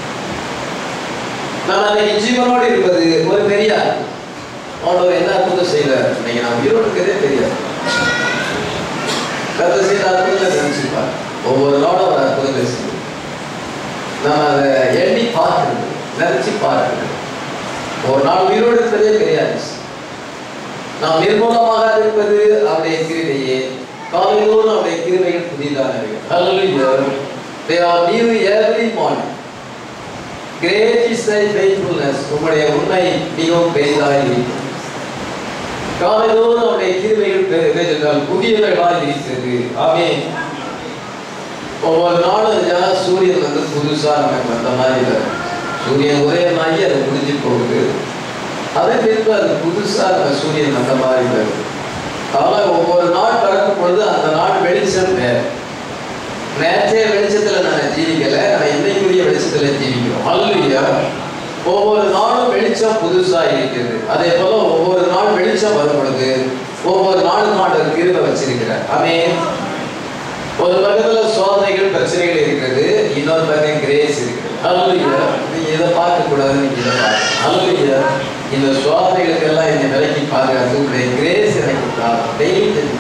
நம்ம அன்னைக்கு ஜீவனோடு இருப்பது ஒரு பெரிய அற்புதம். ஆண்டவர் என்ன அற்புதம் செய்தார் இன்னைக்கு நான் உயிரோடு இருக்கிறதே தெரியாது கருத்து செய்த அற்புதங்களை நினைச்சுப்பார் ஒவ்வொரு நாளும் ஒரு அற்புதங்களை செய்யும் நம்ம அதை எண்ணி பார்க்கறது நினைச்சு பார்க்கறது ஒரு நாள் உயிரோடு இருப்பதே தெரியாது நாம் நிர்மூலமாக இருப்பது அவருடைய கிருபையே காலையோடு அவருடைய கிருபைகள் புதிதானவை Hallelujah. They are new every morning. Great is thy faithfulness. உம்முடைய உண்மை மிகவும் பெரிதாய் இருக்கிறது. காலைதோறும் அவருடைய கிருபைகள் பெரு- பெருகின்றால் புதியவைகளாய் இருக்கிறது ஆமென் ஒவ்வொரு நாளும் ஜன சூரியன் வந்து புதுசா நமக்கு வந்த மாதிரி இல்லை சூரியன் உதயமாகி அது முடிஞ்சு போகுது அதே பின்பு அது புதுசா நம்ம சூரியன் வந்த மாதிரி வருது அதனால ஒவ்வொரு நாள் பிறக்கும் பொழுது அந்த நாள் வெளிச்சம் வேறு நேற்றைய வெளிச்சத்துல நான் ஜீவிக்கல நான் இன்னைக்குரிய வெளிச்சத்துல ஜீவிக்கிறோம் அல்லையா ஒவ்வொரு நாளும் வெளிச்சம் புதுசா இருக்குது அதே போல ஒவ்வொரு நாள் வெளிச்சம் வரும் பொழுது ஒவ்வொரு நாளும் ஆண்டவர் கிருபை வச்சிருக்கிறார் ஆமென் ஒரு பக்கத்துல சோதனைகள் பிரச்சனைகள் இருக்கிறது இன்னொரு பக்கம் கிரேஸ் இருக்குது அல்லையா நீங்க இதை பார்க்க கூடாது நீங்க இதை பார்க்க அல்லையா இந்த சோதனைகளுக்கெல்லாம் என்னை விலைக்கு பாதுகாத்து உங்களுடைய கிரேஸ் எனக்கு டெய்லி தெரியும்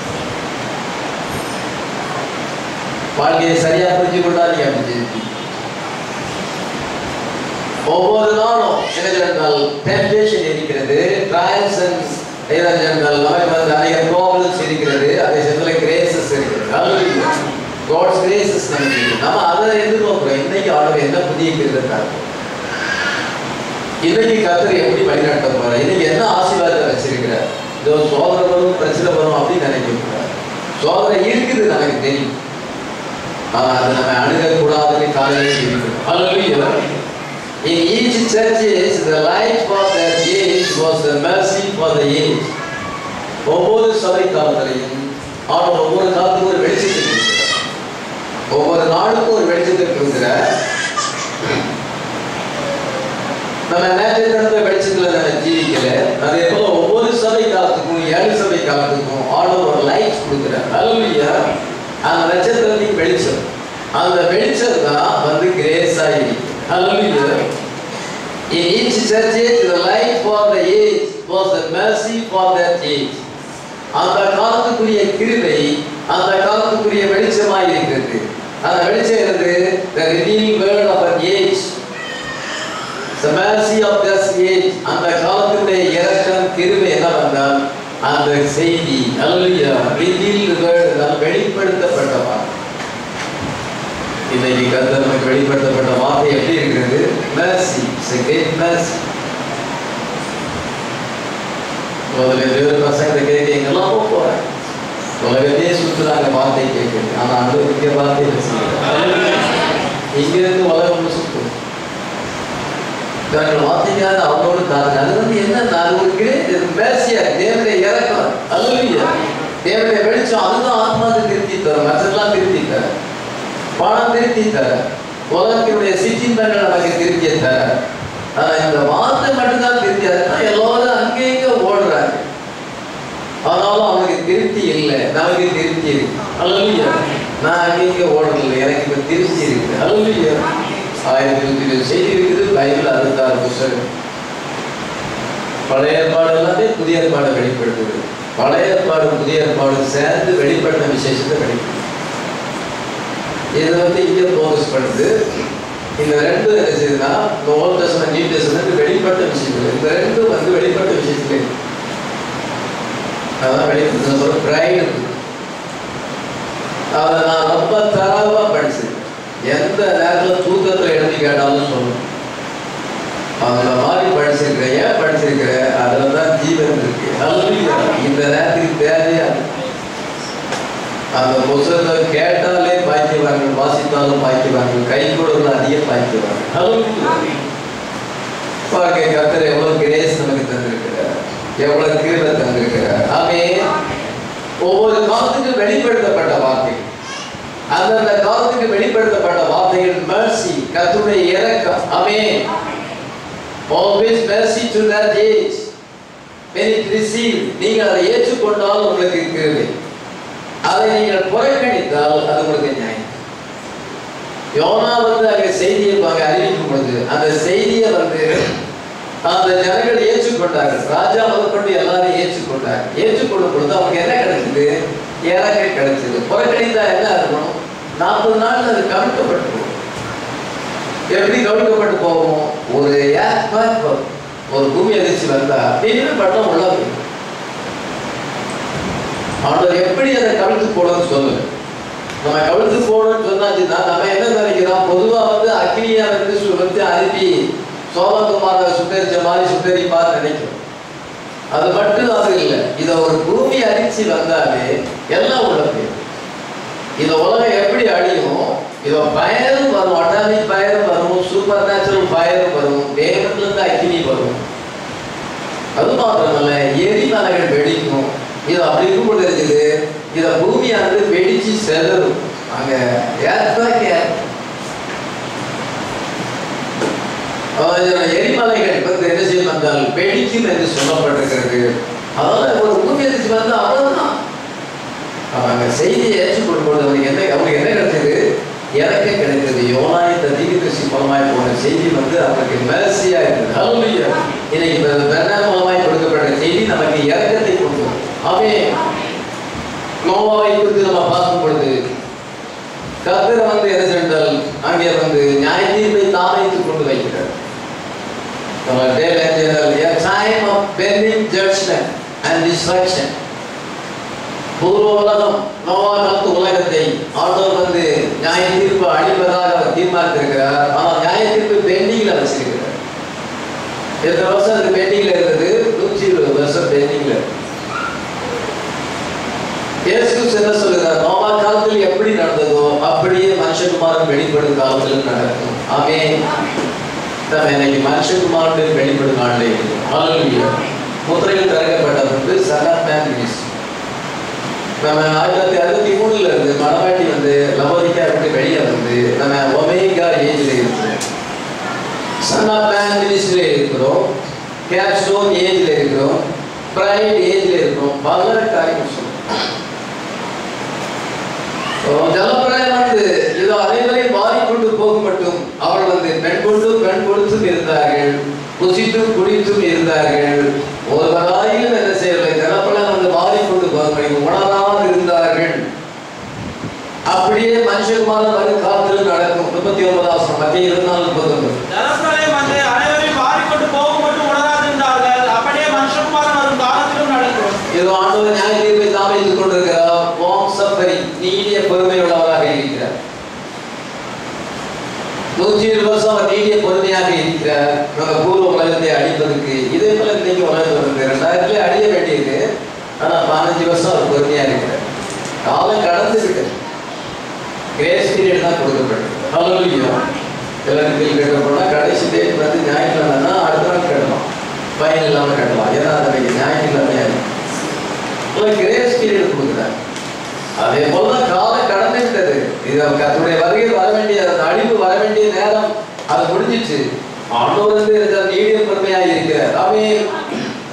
வாழ்க்கையை சரியா புரிஞ்சு கொண்டா நீங்க அப்படி ஜெயிப்பீங்க. ஒவ்வொரு நாளும் என்ன சொன்னால் டெம்டேஷன் இருக்கிறது ட்ரையல்ஸ் அண்ட் சொன்னால் நமக்கு வந்து அநேக ப்ராப்ளம்ஸ் இருக்கிறது அதே சமயத்தில் கிரேசஸ் இருக்கிறது காட்ஸ் கிரேசஸ் நமக்கு இருக்கு. நம்ம அதை எதிர்நோக்கிறோம் இன்னைக்கு ஆளுங்க என்ன புதிய கிருந்தாங்க இன்னைக்கு கத்தர் எப்படி வழிநடத்த போற இன்னைக்கு என்ன ஆசீர்வாதத்தை வச்சிருக்கிறார் இதோ சோதனை வரும் பிரச்சனை வரும் அப்படின்னு நினைக்க கூடாது சோதனை இருக்குது நமக்கு தெரியும் ஆனா அதை நம்ம அணுகக்கூடாதுன்னு காலையிலே இருக்கிறோம் Hallelujah. In each churches, the light for their age was the mercy for the age. ஒவ்வொரு சபை காலத்திலையும் ஆண்டவர் ஒவ்வொரு காலத்துக்கும் ஒரு வெளிச்சத்தை கொடுக்கிறார் ஒவ்வொரு நாளுக்கும் ஒரு வெளிச்சத்தை கொடுக்கிறார் நம்ம நேற்றைய தினத்துல வெளிச்சத்துல நம்ம ஜீவிக்கல அதே போல ஒவ்வொரு சபை காலத்துக்கும் ஏழு சபை காலத்துக்கும் ஆண்டவர் ஒரு லைட் கொடுக்கிறார் Hallelujah. அந்த நட்சத்திரத்தின் வெளிச்சம் அந்த வெளிச்சம் தான் வந்து கிரேஸ் ஆகிருக்கு Hallelujah. In each church age, the light for the age was the mercy for that age. அந்த காலத்துக்குரிய கிருபை அந்த காலத்துக்குரிய வெளிச்சமாய் இருக்கிறது அந்த வெளிச்சம் இருந்து the redeeming word of an age the mercy of this age அந்த காலத்துடைய இரக்கம் கிருபை என்னவென்றால் அந்த செய்தி அல்லையா revealed word தான் வெளிப்படுத்தப்பட்ட வார்த்தை இன்னைக்கு கர்த்தர் நமக்கு வெளிப்படுத்தப்பட்ட வார்த்தை எப்படி இருக்கிறது mercy it's a great mercy முதல்ல வேறு பசங்களை கேட்க எங்கெல்லாம் போக போறேன் உலகத்தையே சுத்துறாங்க வார்த்தை கேட்குது ஆனா அந்த இங்க வார்த்தை இங்க இருந்து உலகம் ஒன்று சுத்தும் இவர்கள் வார்த்தைக்காக அவங்களோடு காதுங்க அது வந்து என்ன அது ஒரு கிரேட் மேசியா தேவனுடைய இறக்கம் அல்லையா தேவனுடைய வெளிச்சம் அதுதான் ஆத்மாவுக்கு திருப்தி தரும் மற்றெல்லாம் திருப்தி தரும் பணம் திருப்தி தர உலகத்தினுடைய சிற்றின்பங்கள் நமக்கு திருப்தியை தர ஆனா இந்த வார்த்தை மட்டும்தான் திருப்தி அதுதான் எல்லாரும் அங்கே இங்கே ஓடுறாங்க ஆனாலும் அவனுக்கு திருப்தி இல்லை நமக்கு திருப்தி இருக்கு அல்லையா நான் அங்கே இங்கே ஓடுறதில்லை எனக்கு இப்போ திருப்தி இருக்கு அல்லையா ஆயிரத்தி இருபத்தி இருபது செய்தி இருக்குது பைபிள் அறுபத்தாறு புஸ்தகம் பழைய ஏற்பாடு எல்லாமே புதிய ஏற்பாடை வெளிப்படுத்துது பழைய ஏற்பாடு புதிய ஏற்பாடு சேர்ந்து வெளிப்பட்ட விசேஷத்தை வெளிப்படுது இது வந்து இங்கே ஃபோக்கஸ் பண்ணுது இந்த ரெண்டு என்ன செய்யுதுன்னா இந்த ஓல்ட் டெஸ்ட்மெண்ட் நியூ டெஸ்ட்மெண்ட் வெளிப்பட்ட விஷயங்கள் இந்த ரெண்டும் வந்து வெளிப்பட்ட விஷயத்துல இருக்கு. அதான் வெளிப்படுத்த சொல்ற பிரைடு அதை நான் ரொம்ப தரவா படிச்சேன் எந்த நேரத்தில் தூக்கத்தில் எழுதி கேட்டாலும் சொல்லணும் அந்த மாதிரி படிச்சிருக்கிறேன் ஏன் படிச்சிருக்கிறேன் அதில் தான் ஜீவன் இருக்கு அல்லையா இந்த நேரத்துக்கு தேவையா அந்த புத்தகத்தை கேட்டாலே பாய்க்குவார்கள் வாசித்தாலும் பாய்க்குவார்கள் கை கொடுக்கல அதிகம் பாய்க்குவார்கள் அல்லையா வாழ்க்கை கத்தர் எவ்வளவு கிரேஸ் நமக்கு தந்திருக்கிறார் எவ்வளவு கிருபை தந்திருக்கிறார் ஆமே ஒவ்வொரு காலத்துக்கும் வெளிப்படுத்தப்பட்ட வார்த்தை அந்தந்த காலத்துக்கு வெளிப்படுத்தப்பட்ட வார்த்தைகள் mercy கர்த்தருடைய இரக்கம் ஆமே always mercy to that age when it received நீங்கள் அதை ஏற்றுக்கொண்டால் உங்களுக்கு கிருபை அதை நீங்கள் புறக்கணித்தால் அது உங்களுக்கு நியாயம் யோனா வந்து அங்க செய்தியை அங்க அறிவிக்கும் பொழுது அந்த செய்தியை வந்து அந்த ஜனங்கள் ஏற்றுக்கொண்டார்கள் ராஜா முதற்கொண்டு எல்லாரும் ஏற்றுக்கொண்டார் ஏற்றுக்கொள்ளும் பொழுது அவங்க என்ன கிடைச்சது இறக்க கிடைச்சது புறக்கணித்தா என்ன இருக்கணும் நாற்பது நாள் அது கவிழ்க்கப்பட்டு போகும் எப்படி கவிழ்க்கப்பட்டு போகும் ஒரு ஏர்பேக் வரும் ஒரு பூமி அதிர்ச்சி வந்தா திடீர்னு பட்டம் உள்ள போயிடும். ஆண்டவர் எப்படி அதை கவிழ்த்து போடணும்னு சொல்லுங்க நம்ம கவிழ்த்து போடணும்னு சொன்னாச்சுன்னா நம்ம என்ன நினைக்கிறோம் பொதுவா வந்து அக்னியா வந்து சு- வந்து அனுப்பி சோமகுமார சுட்டரிச்ச மாதிரி சுட்டரிப்பான்னு நினைக்கிறோம் அது மட்டும் அது இல்லை இதை ஒரு பூமி அதிர்ச்சி வந்தாலே எல்லாம் உள்ள போயிடும் இந்த உலகம் எப்படி அழியும் இத பயரும் வரும் அட்டாமிக் பயரும் வரும் சூப்பர் நேச்சுரல் பயரும் வரும் தேவன்ல இருந்து அக்கினி வரும் அது மாத்திரமல்ல எரிமலைகள் வெடிக்கும் இது அப்படி இருக்கும் பொழுது இருக்குது இத பூமியானது வெடிச்சு செதறும் அங்க ஏற்ப எரிமலைகள் வந்து என்ன செய்யும் என்றால் வெடிக்கும் என்று சொல்லப்பட்டிருக்கிறது அதனால ஒரு பூமி அதிர்ச்சி வந்து அவ்வளவுதான் அவங்க செய்தியை ஏற்றுக்கொள்ளும் பொழுது அவனுக்கு என்ன அவனுக்கு என்ன கிடைச்சது எனக்கு கிடைத்தது யோனாய் இந்த தீர்க்கசி மூலமாய் போன செய்தி வந்து அவனுக்கு மேசியா இருந்தது ஹல்லேலூயா இன்னைக்கு இந்த பெண்ணா மூலமாய் கொடுக்கப்பட்ட செய்தி நமக்கு இறக்கத்தை கொண்டு வரும். ஆமே நோவாவை குறித்து நம்ம பார்க்கும் பொழுது கர்த்தர் வந்து என்ன சென்றால் அங்கே வந்து நியாய தீர்ப்பை தாமைத்து கொண்டு வைக்கிறார் நம்ம day and general, a time of bending judgment and destruction பூர்வ உலகம் நோவா காலத்து உலகத்தை ஆண்டவர் வந்து நியாய தீர்ப்பு அழிப்பதாக அவர் தீர்மானித்திருக்கிறார் ஆனால் நியாய தீர்ப்பு பெண்டிங்ல வச்சிருக்கிறார் எத்தனை வருஷம் அது பெண்டிங்ல இருந்தது நூற்றி இருபது வருஷம் பெண்டிங்ல இயேசு என்ன சொல்லுகிறார் நோவா காலத்தில் எப்படி நடந்ததோ அப்படியே மனுஷகுமாரன் வெளிப்படும் காலத்தில் நடக்கும் ஆமே நம்ம இன்னைக்கு மனுஷகுமாரன் வெளிப்படும் நாளில் இருக்கிறோம் ஹalleluya முத்திரைகள் திறக்கப்பட்ட பின்பு சகன் மேன் மினிஸ்ட்ரி நம்ம ஆயிரத்தி தொள்ளாயிரத்தி அறுபத்தி மூணுல இருந்து மணவாட்டி வந்து லவோதிக்கா விட்டு வெளியே வந்து நம்ம ஒமேகா ஏஜ்ல இருக்கிறோம் சன் ஆஃப் மேன் மினிஸ்ட்ரியில் இருக்கிறோம் கேப்ஸ்டோன் ஏஜ்ல இருக்கிறோம் பிரைட் ஏஜ்ல இருக்கிறோம் பல காரியம் சொல்றோம் ஓ, ஜலப்பிரளயம் வந்து இது அனைவரையும் மாறிக்கொண்டு போகும் மட்டும் அவர்கள் வந்து பெண் கொண்டும் பெண் கொடுத்தும் இருந்தார்கள் புசித்தும் குடித்தும் இருந்தார்கள் ஒருவராயும் என்ன செய்யவில்லை ஜலப்பிரளயம் வந்து மாறிக்கொண்டு போகும் உணராமல் இருந்தார்கள் அப்படியே மனுஷகுமாரன் வரும் காலத்தில் நடக்கும் முப்பத்தி ஒன்பதாம் மத்திய இருபத்தி நாலு முப்பத்தொன்பது ஜலப்பிரளயம் வந்து அனைவரையும் மாறிக்கொண்டு போகும் மட்டும் உணராதிருந்தார்கள் அப்படியே மனுஷகுமாரன் வரும் காலத்திலும் நடக்கும் இது ஆண்டவர் நியாய தீர்ப்பை தாமதித்துக் கொண்டிருக்கிறார் வாம் சப்பரி நீடிய பொறுமை உள்ளவராக இருக்கிறார் நூற்றி இருபது வருஷம் அவர் நீடிய பொறுமையாக இருக்கிறார் நம்ம பூர்வ உலகத்தை அழிப்பதற்கு இதே போல இன்னைக்கு உலகம் வருது ரெண்டாயிரத்துல அழிய வேண்டியது ஆனா பதினஞ்சு வருஷம் அவர் பொறுமையா இருக்கிறார் காலம் கடந்து விட்டது கிரேஸ் பீரியட் தான் கொடுக்கப்பட்டது ஹalleluya எல்லாருக்கும் கேட்க போனா கடைசி டேட் வந்து ஞாயிற்றுக்கிழமைனா அடுத்த நாள் கட்டலாம் ஃபைன் இல்லாம கட்டலாம் ஏன்னா அது ஞாயிற்றுக்கிழமையா இருக்கு கிரேஸ் பீரியட் கொடுக்குறாங்க அதே போலதான் காலம் கடந்து விட்டது இது கத்துடைய வருகை வர வேண்டிய அந்த அழிவு வர வேண்டிய நேரம் அது முடிஞ்சிச்சு ஆண்டவர் வந்து நீடிய பொறுமையாக இருக்கிறார் அவே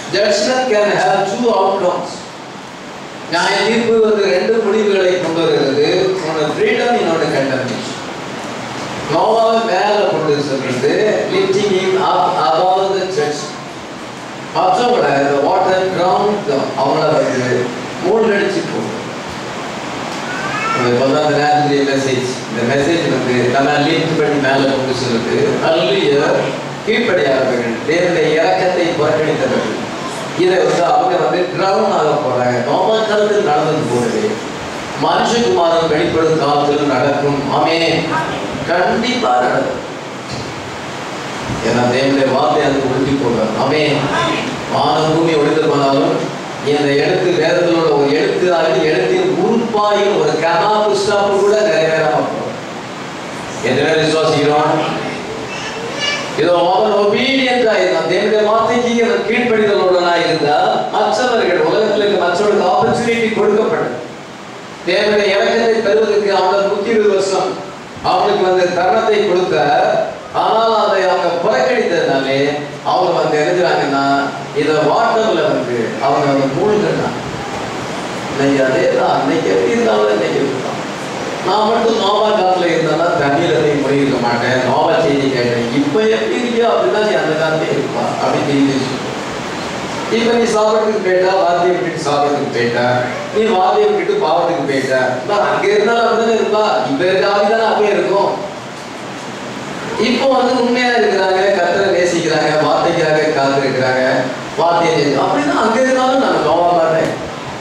judgment can have two outcomes நியாய தீர்ப்பு வந்து ரெண்டு முடிவுகளை கொண்டு வருகிறது ஒன்று ஃப்ரீடம் இன்னொன்று கண்டமினேஷன் நோவாவை மேல கொண்டு சொல்றது lifting him up above the church மற்றவங்கள இந்த வாட்டர் கிரவுண்ட் அவங்கள வந்து மூழ்கடிச்சு போகும் இப்போ தான் அந்த நேரத்துடைய மெசேஜ் இந்த மெசேஜ் வந்து நம்ம லிங்க் பண்ணி மேலே கொண்டு சொல்லுது அல்லைய கீழ்ப்படியாதவர்கள் தேவனுடைய இறக்கத்தை புறக்கணித்தவர்கள் இதை வந்து அவங்க வந்து ட்ரவுன் ஆக போறாங்க நோமா காலத்தில் நடந்தது போலவே மனுஷகுமாரன் வெளிப்படும் காலத்தில் நடக்கும் ஆமே கண்டிப்பா நடக்கும் ஏன்னா தேவனுடைய வார்த்தை அது ஒழுங்கி போகிறார் ஆமே வானம் பூமி ஒழிந்து போனாலும் இந்த எழுத்து வேதத்தில் உள்ள ஒரு எழுத்து ஆகி எழுத்தின் உறுப்பாயும் ஒரு கனா புஸ்தாப்பு கூட நிறைவேறாம போகும் எத்தனை பேர் விசுவாசிக்கிறோம் இதோ அவன் ஒபீடியன்டா இருந்தான் தேவனுடைய வார்த்தைக்கு அவன் கீழ்ப்படிதலுடனா இருந்தா மற்றவர்கள் உலகத்தில் இருக்க மற்றவர்களுக்கு ஆப்பர்ச்சுனிட்டி கொடுக்கப்படும் தேவனுடைய இறக்கத்தை பெறுவதற்கு அவனுக்கு நூத்தி இருபது வருஷம் அவனுக்கு வந்து தருணத்தை கொடுத்த ஆனால் அதை அவங்க புறக்கணித்ததுனாலே அவங்க வந்து எழுதுறாங்கன்னா இதை வாட்டர்ல வந்து அவங்க வந்து மூழ்கினா இன்னைக்கு அதே தான் அன்னைக்கு எப்படி இருந்தாலும் இன்னைக்கு இருக்கலாம் நான் மட்டும் நோவா காலத்துல இருந்தா தண்ணியில போய் முழுகிருக்க மாட்டேன் நோவா செய்தி கேட்டேன் இப்ப எப்படி இருக்கியோ அப்படிதான் நீ அந்த காலத்திலே இருப்பா அப்படின்னு தெரிஞ்சு இப்ப நீ சாப்பிடறதுக்கு போயிட்டா வாத்தியை விட்டுட்டு சாப்பிடறதுக்கு போயிட்டா நீ வாத்தியை விட்டுட்டு பாவத்துக்கு போயிட்டா நான் அங்க இருந்தாலும் அப்படிதானே இருப்பா இப்ப இருக்க ஆவிதானே அப்பயே இருக்கும் இப்போ வந்து உண்மையா இருக்கிறாங்க கத்தரை நேசிக்கிறாங்க வார்த்தைக்காக காத்து இருக்கிறாங்க வார்த்தையை நேசி- அப்படின்னா அங்க இருந்தாலும் நான் நோவா மாட்டேன்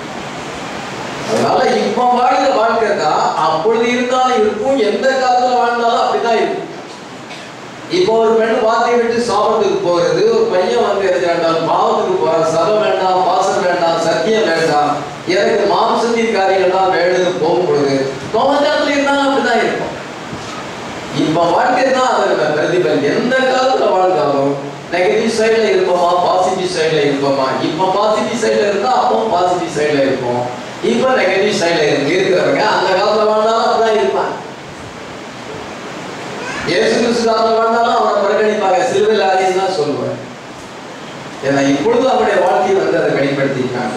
அதனால இப்ப வாழ்கிற வாழ்க்கை தான் அப்பொழுது இருந்தாலும் இருக்கும் எந்த காலத்துல வாழ்ந்தாலும் அப்படிதான் இருக்கும் இப்போ ஒரு பெண் வார்த்தையை விட்டு சாபத்துக்கு போகிறது ஒரு பையன் வந்து எடுத்துட்டாலும் பாவத்துக்கு போறான் சபம் வேண்டாம் பாசம் வேண்டாம் சத்தியம் வேண்டாம் எனக்கு மாம்சத்தின் காரியங்கள் தான் வேணும்னு போகும்பொழுது நோமச்சாரத்துல இருந்தாலும் அப்படிதான் இருக்கும் இப்ப வாழ்க்கை தான் அதை நம்ம பிரதிபலன் எந்த காலத்துல வாழ்ந்தாலும் நெகட்டிவ் சைடுல இருப்போமா பாசிட்டிவ் சைடுல இருப்போமா இப்ப பாசிட்டிவ் சைடுல இருந்தா அப்போ பாசிட்டிவ் சைடுல இருப்போம் இப்ப நெகட்டிவ் சைடுல இருக்கு இருக்கிறவங்க அந்த காலத்துல வாழ்ந்தாலும் அப்படிதான் இருப்பாங்க இயேசு கிறிஸ்து காலத்துல வாழ்ந்தாலும் அவனை புறக்கணிப்பாங்க சிலுவையில் ஆதின்னு தான் சொல்லுவார் ஏன்னா இப்பொழுது அவருடைய வாழ்க்கையை வந்து அதை வெளிப்படுத்தியிருக்காங்க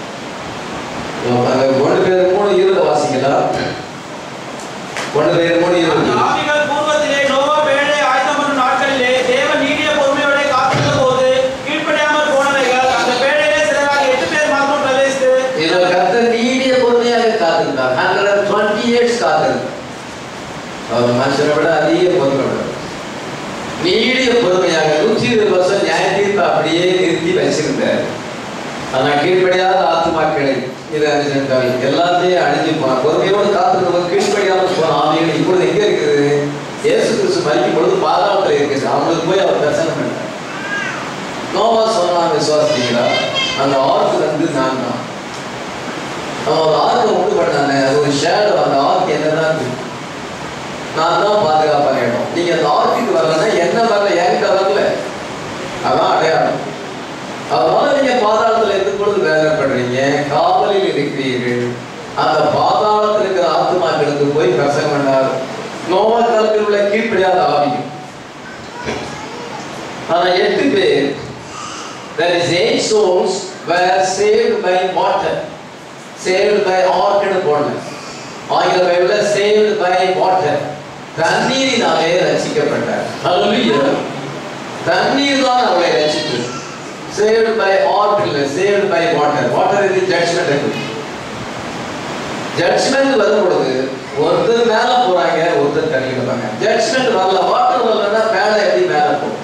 அந்த ஒன்று பேர் மூணு இருத வாசிக்கலாம் ஒன்று பேர் மூணு அந்த இருபது ஆவிகள் பூர்வத்திலே நோவா வேலை ஆயத்தம் பண்ணும் நாட்களிலே தேவன் நீடிய பொறுமையோட காத்திருந்த போது கீழ்ப்படியாமல் போனவைகள் அந்த வேலையிலே சிலராக எட்டு பேர் மாத்திரம் பிரவேசித்து இதோ கர்த்தர் நீடிய பொறுமையாக காத்திருந்தார் ஹண்ட்ரட் அண்ட் டுவெண்ட்டி இயர்ஸ் காத்திருந்தார் அவர் மனுஷனை விட அதிக பொறுமை நீடிய பொறுமையாக நூற்றி இருபது வருஷம் நியாய தீர்ப்பு அப்படியே நிறுத்தி வச்சிருந்தார் ஆனா கீழ்ப்படியாத ஆத்மாக்களை இதை அறிஞ்சிருந்தால் எல்லாத்தையும் அழிஞ்சு போனார் பொறுமையோடு காத்திருந்தவங்க கீழ்ப்படியாமல் போன ஆவிகள் இப்பொழுது எங்க இருக்குது இயேசு கிறிஸ்து மறிக்கும் பொழுது பாதாளத்தில் இருக்குது அவங்களுக்கு போய் அவர் தரிசனம் பண்ணார் நோவா சொன்னான் விசுவாசிங்களா அந்த ஆர்க்கு வந்து நான் தான் அவன் ஒரு ஆர்க்கை உண்டு பண்ணானே அது ஒரு ஷேடோ அந்த ஆர்க் என்னதான் இருக்கு நான் தான் பாதுகாப்பாக இடம் நீங்க அந்த ஆர்க்குக்கு வரலன்னா என்ன வரல என்கிட்ட வரல அதான் அடையாளம் அதனால நீங்க பாதாளத்துல இருக்கும் பொழுது வேலை பண்றீங்க காவலில் இருக்கிறீர்கள் அந்த பாதாளத்தில் இருக்கிற ஆத்மாக்களுக்கு போய் பிரசங்கம் பண்ணார் நோவா காலத்தில் உள்ள கீழ்ப்படியாத ஆவியும் ஆனா எட்டு பேர் there is eight souls were saved by water saved by ark னு போடல ஆங்கில பைபிள்ல saved by water தண்ணீரினாலே ரட்சிக்கப்பட்டார் ஹalleluya தண்ணீர் தான் அவளை ரட்சித்தது saved by ark இல்ல saved by water water is judgment judgement வரும் பொழுது ஒருத்தர் மேல போறாங்க ஒருத்தர் தள்ளிடுவாங்க ஜட்ஜ்மெண்ட் வரல வாட்டர் வரலன்னா மேல எப்படி மேல போகும்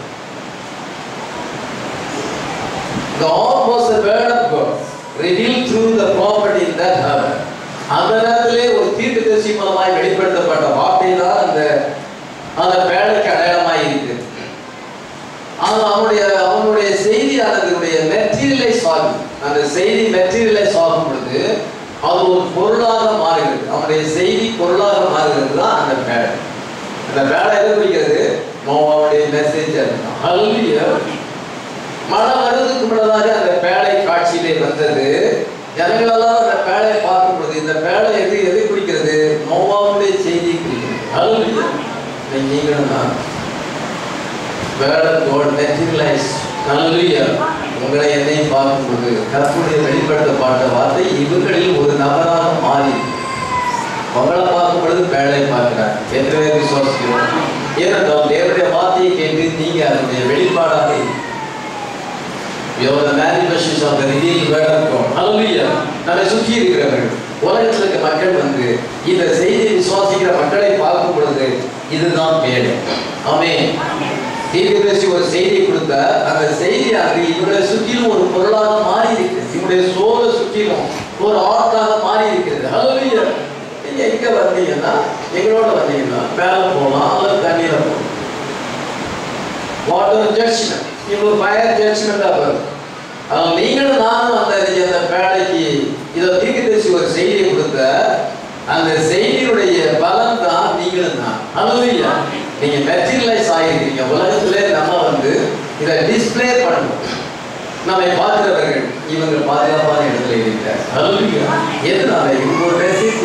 The ark was the word of God revealed through the prophet in that hour. அந்த நேரத்திலே ஒரு தீர்க்கதரிசி மூலமாய் வெளிப்படுத்தப்பட்ட வார்த்தை தான் அந்த அந்த பேழைக்கு அடையாளமாய் இருக்கு ஆனால் அவனுடைய அவனுடைய செய்தியானதுடைய மெட்டீரியலைஸ் ஆகும் அந்த செய்தி மெட்டீரியலைஸ் ஆகும் பொழுது அது ஒரு பொருளாக மாறுகிறது அவனுடைய செய்தி பொருளாக மாறுகிறது தான் அந்த பேழை அந்த பேழை எது குறிக்கிறது நோவாவுடைய மெசேஜ் அதுதான் ஹல்லேலூயா மழை வருவதற்கு முன்னதாக அந்த பேழை காட்சியிலே வந்தது ஜனங்களெல்லாம் அந்த பேழையை பார்க்கும் பொழுது இந்த பேழை எது எதை குறிக்கிறது நோவாவுடைய செய்தியை குறிக்கிறது ஹல்லேலூயா இன்னைக்கு நீங்களும் தான் word of God materialise hallelujah உங்களை என்னையும் பார்க்க பார்க்கும்போது கர்த்தருடைய வெளிப்படுத்தப்பட்ட வார்த்தை இவர்களில் ஒரு நபராக மாறி உங்களை பார்க்கும் பொழுது மேலே பார்க்கிறார் எத்தனை பேர் விசுவாசிக்கிறோம் ஏனென்றால் தேவனுடைய வார்த்தையை கேட்டு நீங்க அதனுடைய வெளிப்பாடாக You're the manifestation of the revealed word of God. Hallelujah. நம்மை சுற்றி இருக்கிறவர்கள் உலகத்தில் இருக்க மக்கள் வந்து இந்த செய்தியை விசுவாசிக்கிற மக்களை பார்க்கும் பொழுது இதுதான் மேடை ஆமே தீர்க்கதரிசி ஒரு செய்தியை கொடுத்த அந்த செய்தியானது இவங்களை சுற்றிலும் ஒரு பொருளாக மாறி இருக்கு இவங்களுடைய சோலை சுற்றிலும் ஒரு ஆர்ட்டாக மாறி இருக்கிறது ஹalleluya நீங்க எங்க வந்தீங்கன்னா எங்களோட வந்தீங்கன்னா மேல போகலாம் அல்லது தண்ணீர போகலாம் வாட்டர் ஜட்ஜ்மெண்ட் இவங்க ஃபயர் ஜட்ஜ்மெண்ட்டாக வரும் ஆனால் நீங்களும் நானும் அந்த அந்த பேடைக்கு இதை தீர்க்கதரிசி ஒரு செய்தியை கொடுத்த அந்த செய்தியுடைய பலன் தான் நீங்களும் தான் அல்லையா நீங்க மெட்டீரியலைஸ் ஆகிருக்கீங்க உலகத்திலே நம்ம வந்து இதை டிஸ்ப்ளே பண்ணணும் நம்மை பார்க்கிறவர்கள் இவங்க பாதுகாப்பான இடத்துல இருக்கிறார் அல்லையா எதனால இவங்க ஒரு மெசேஜ்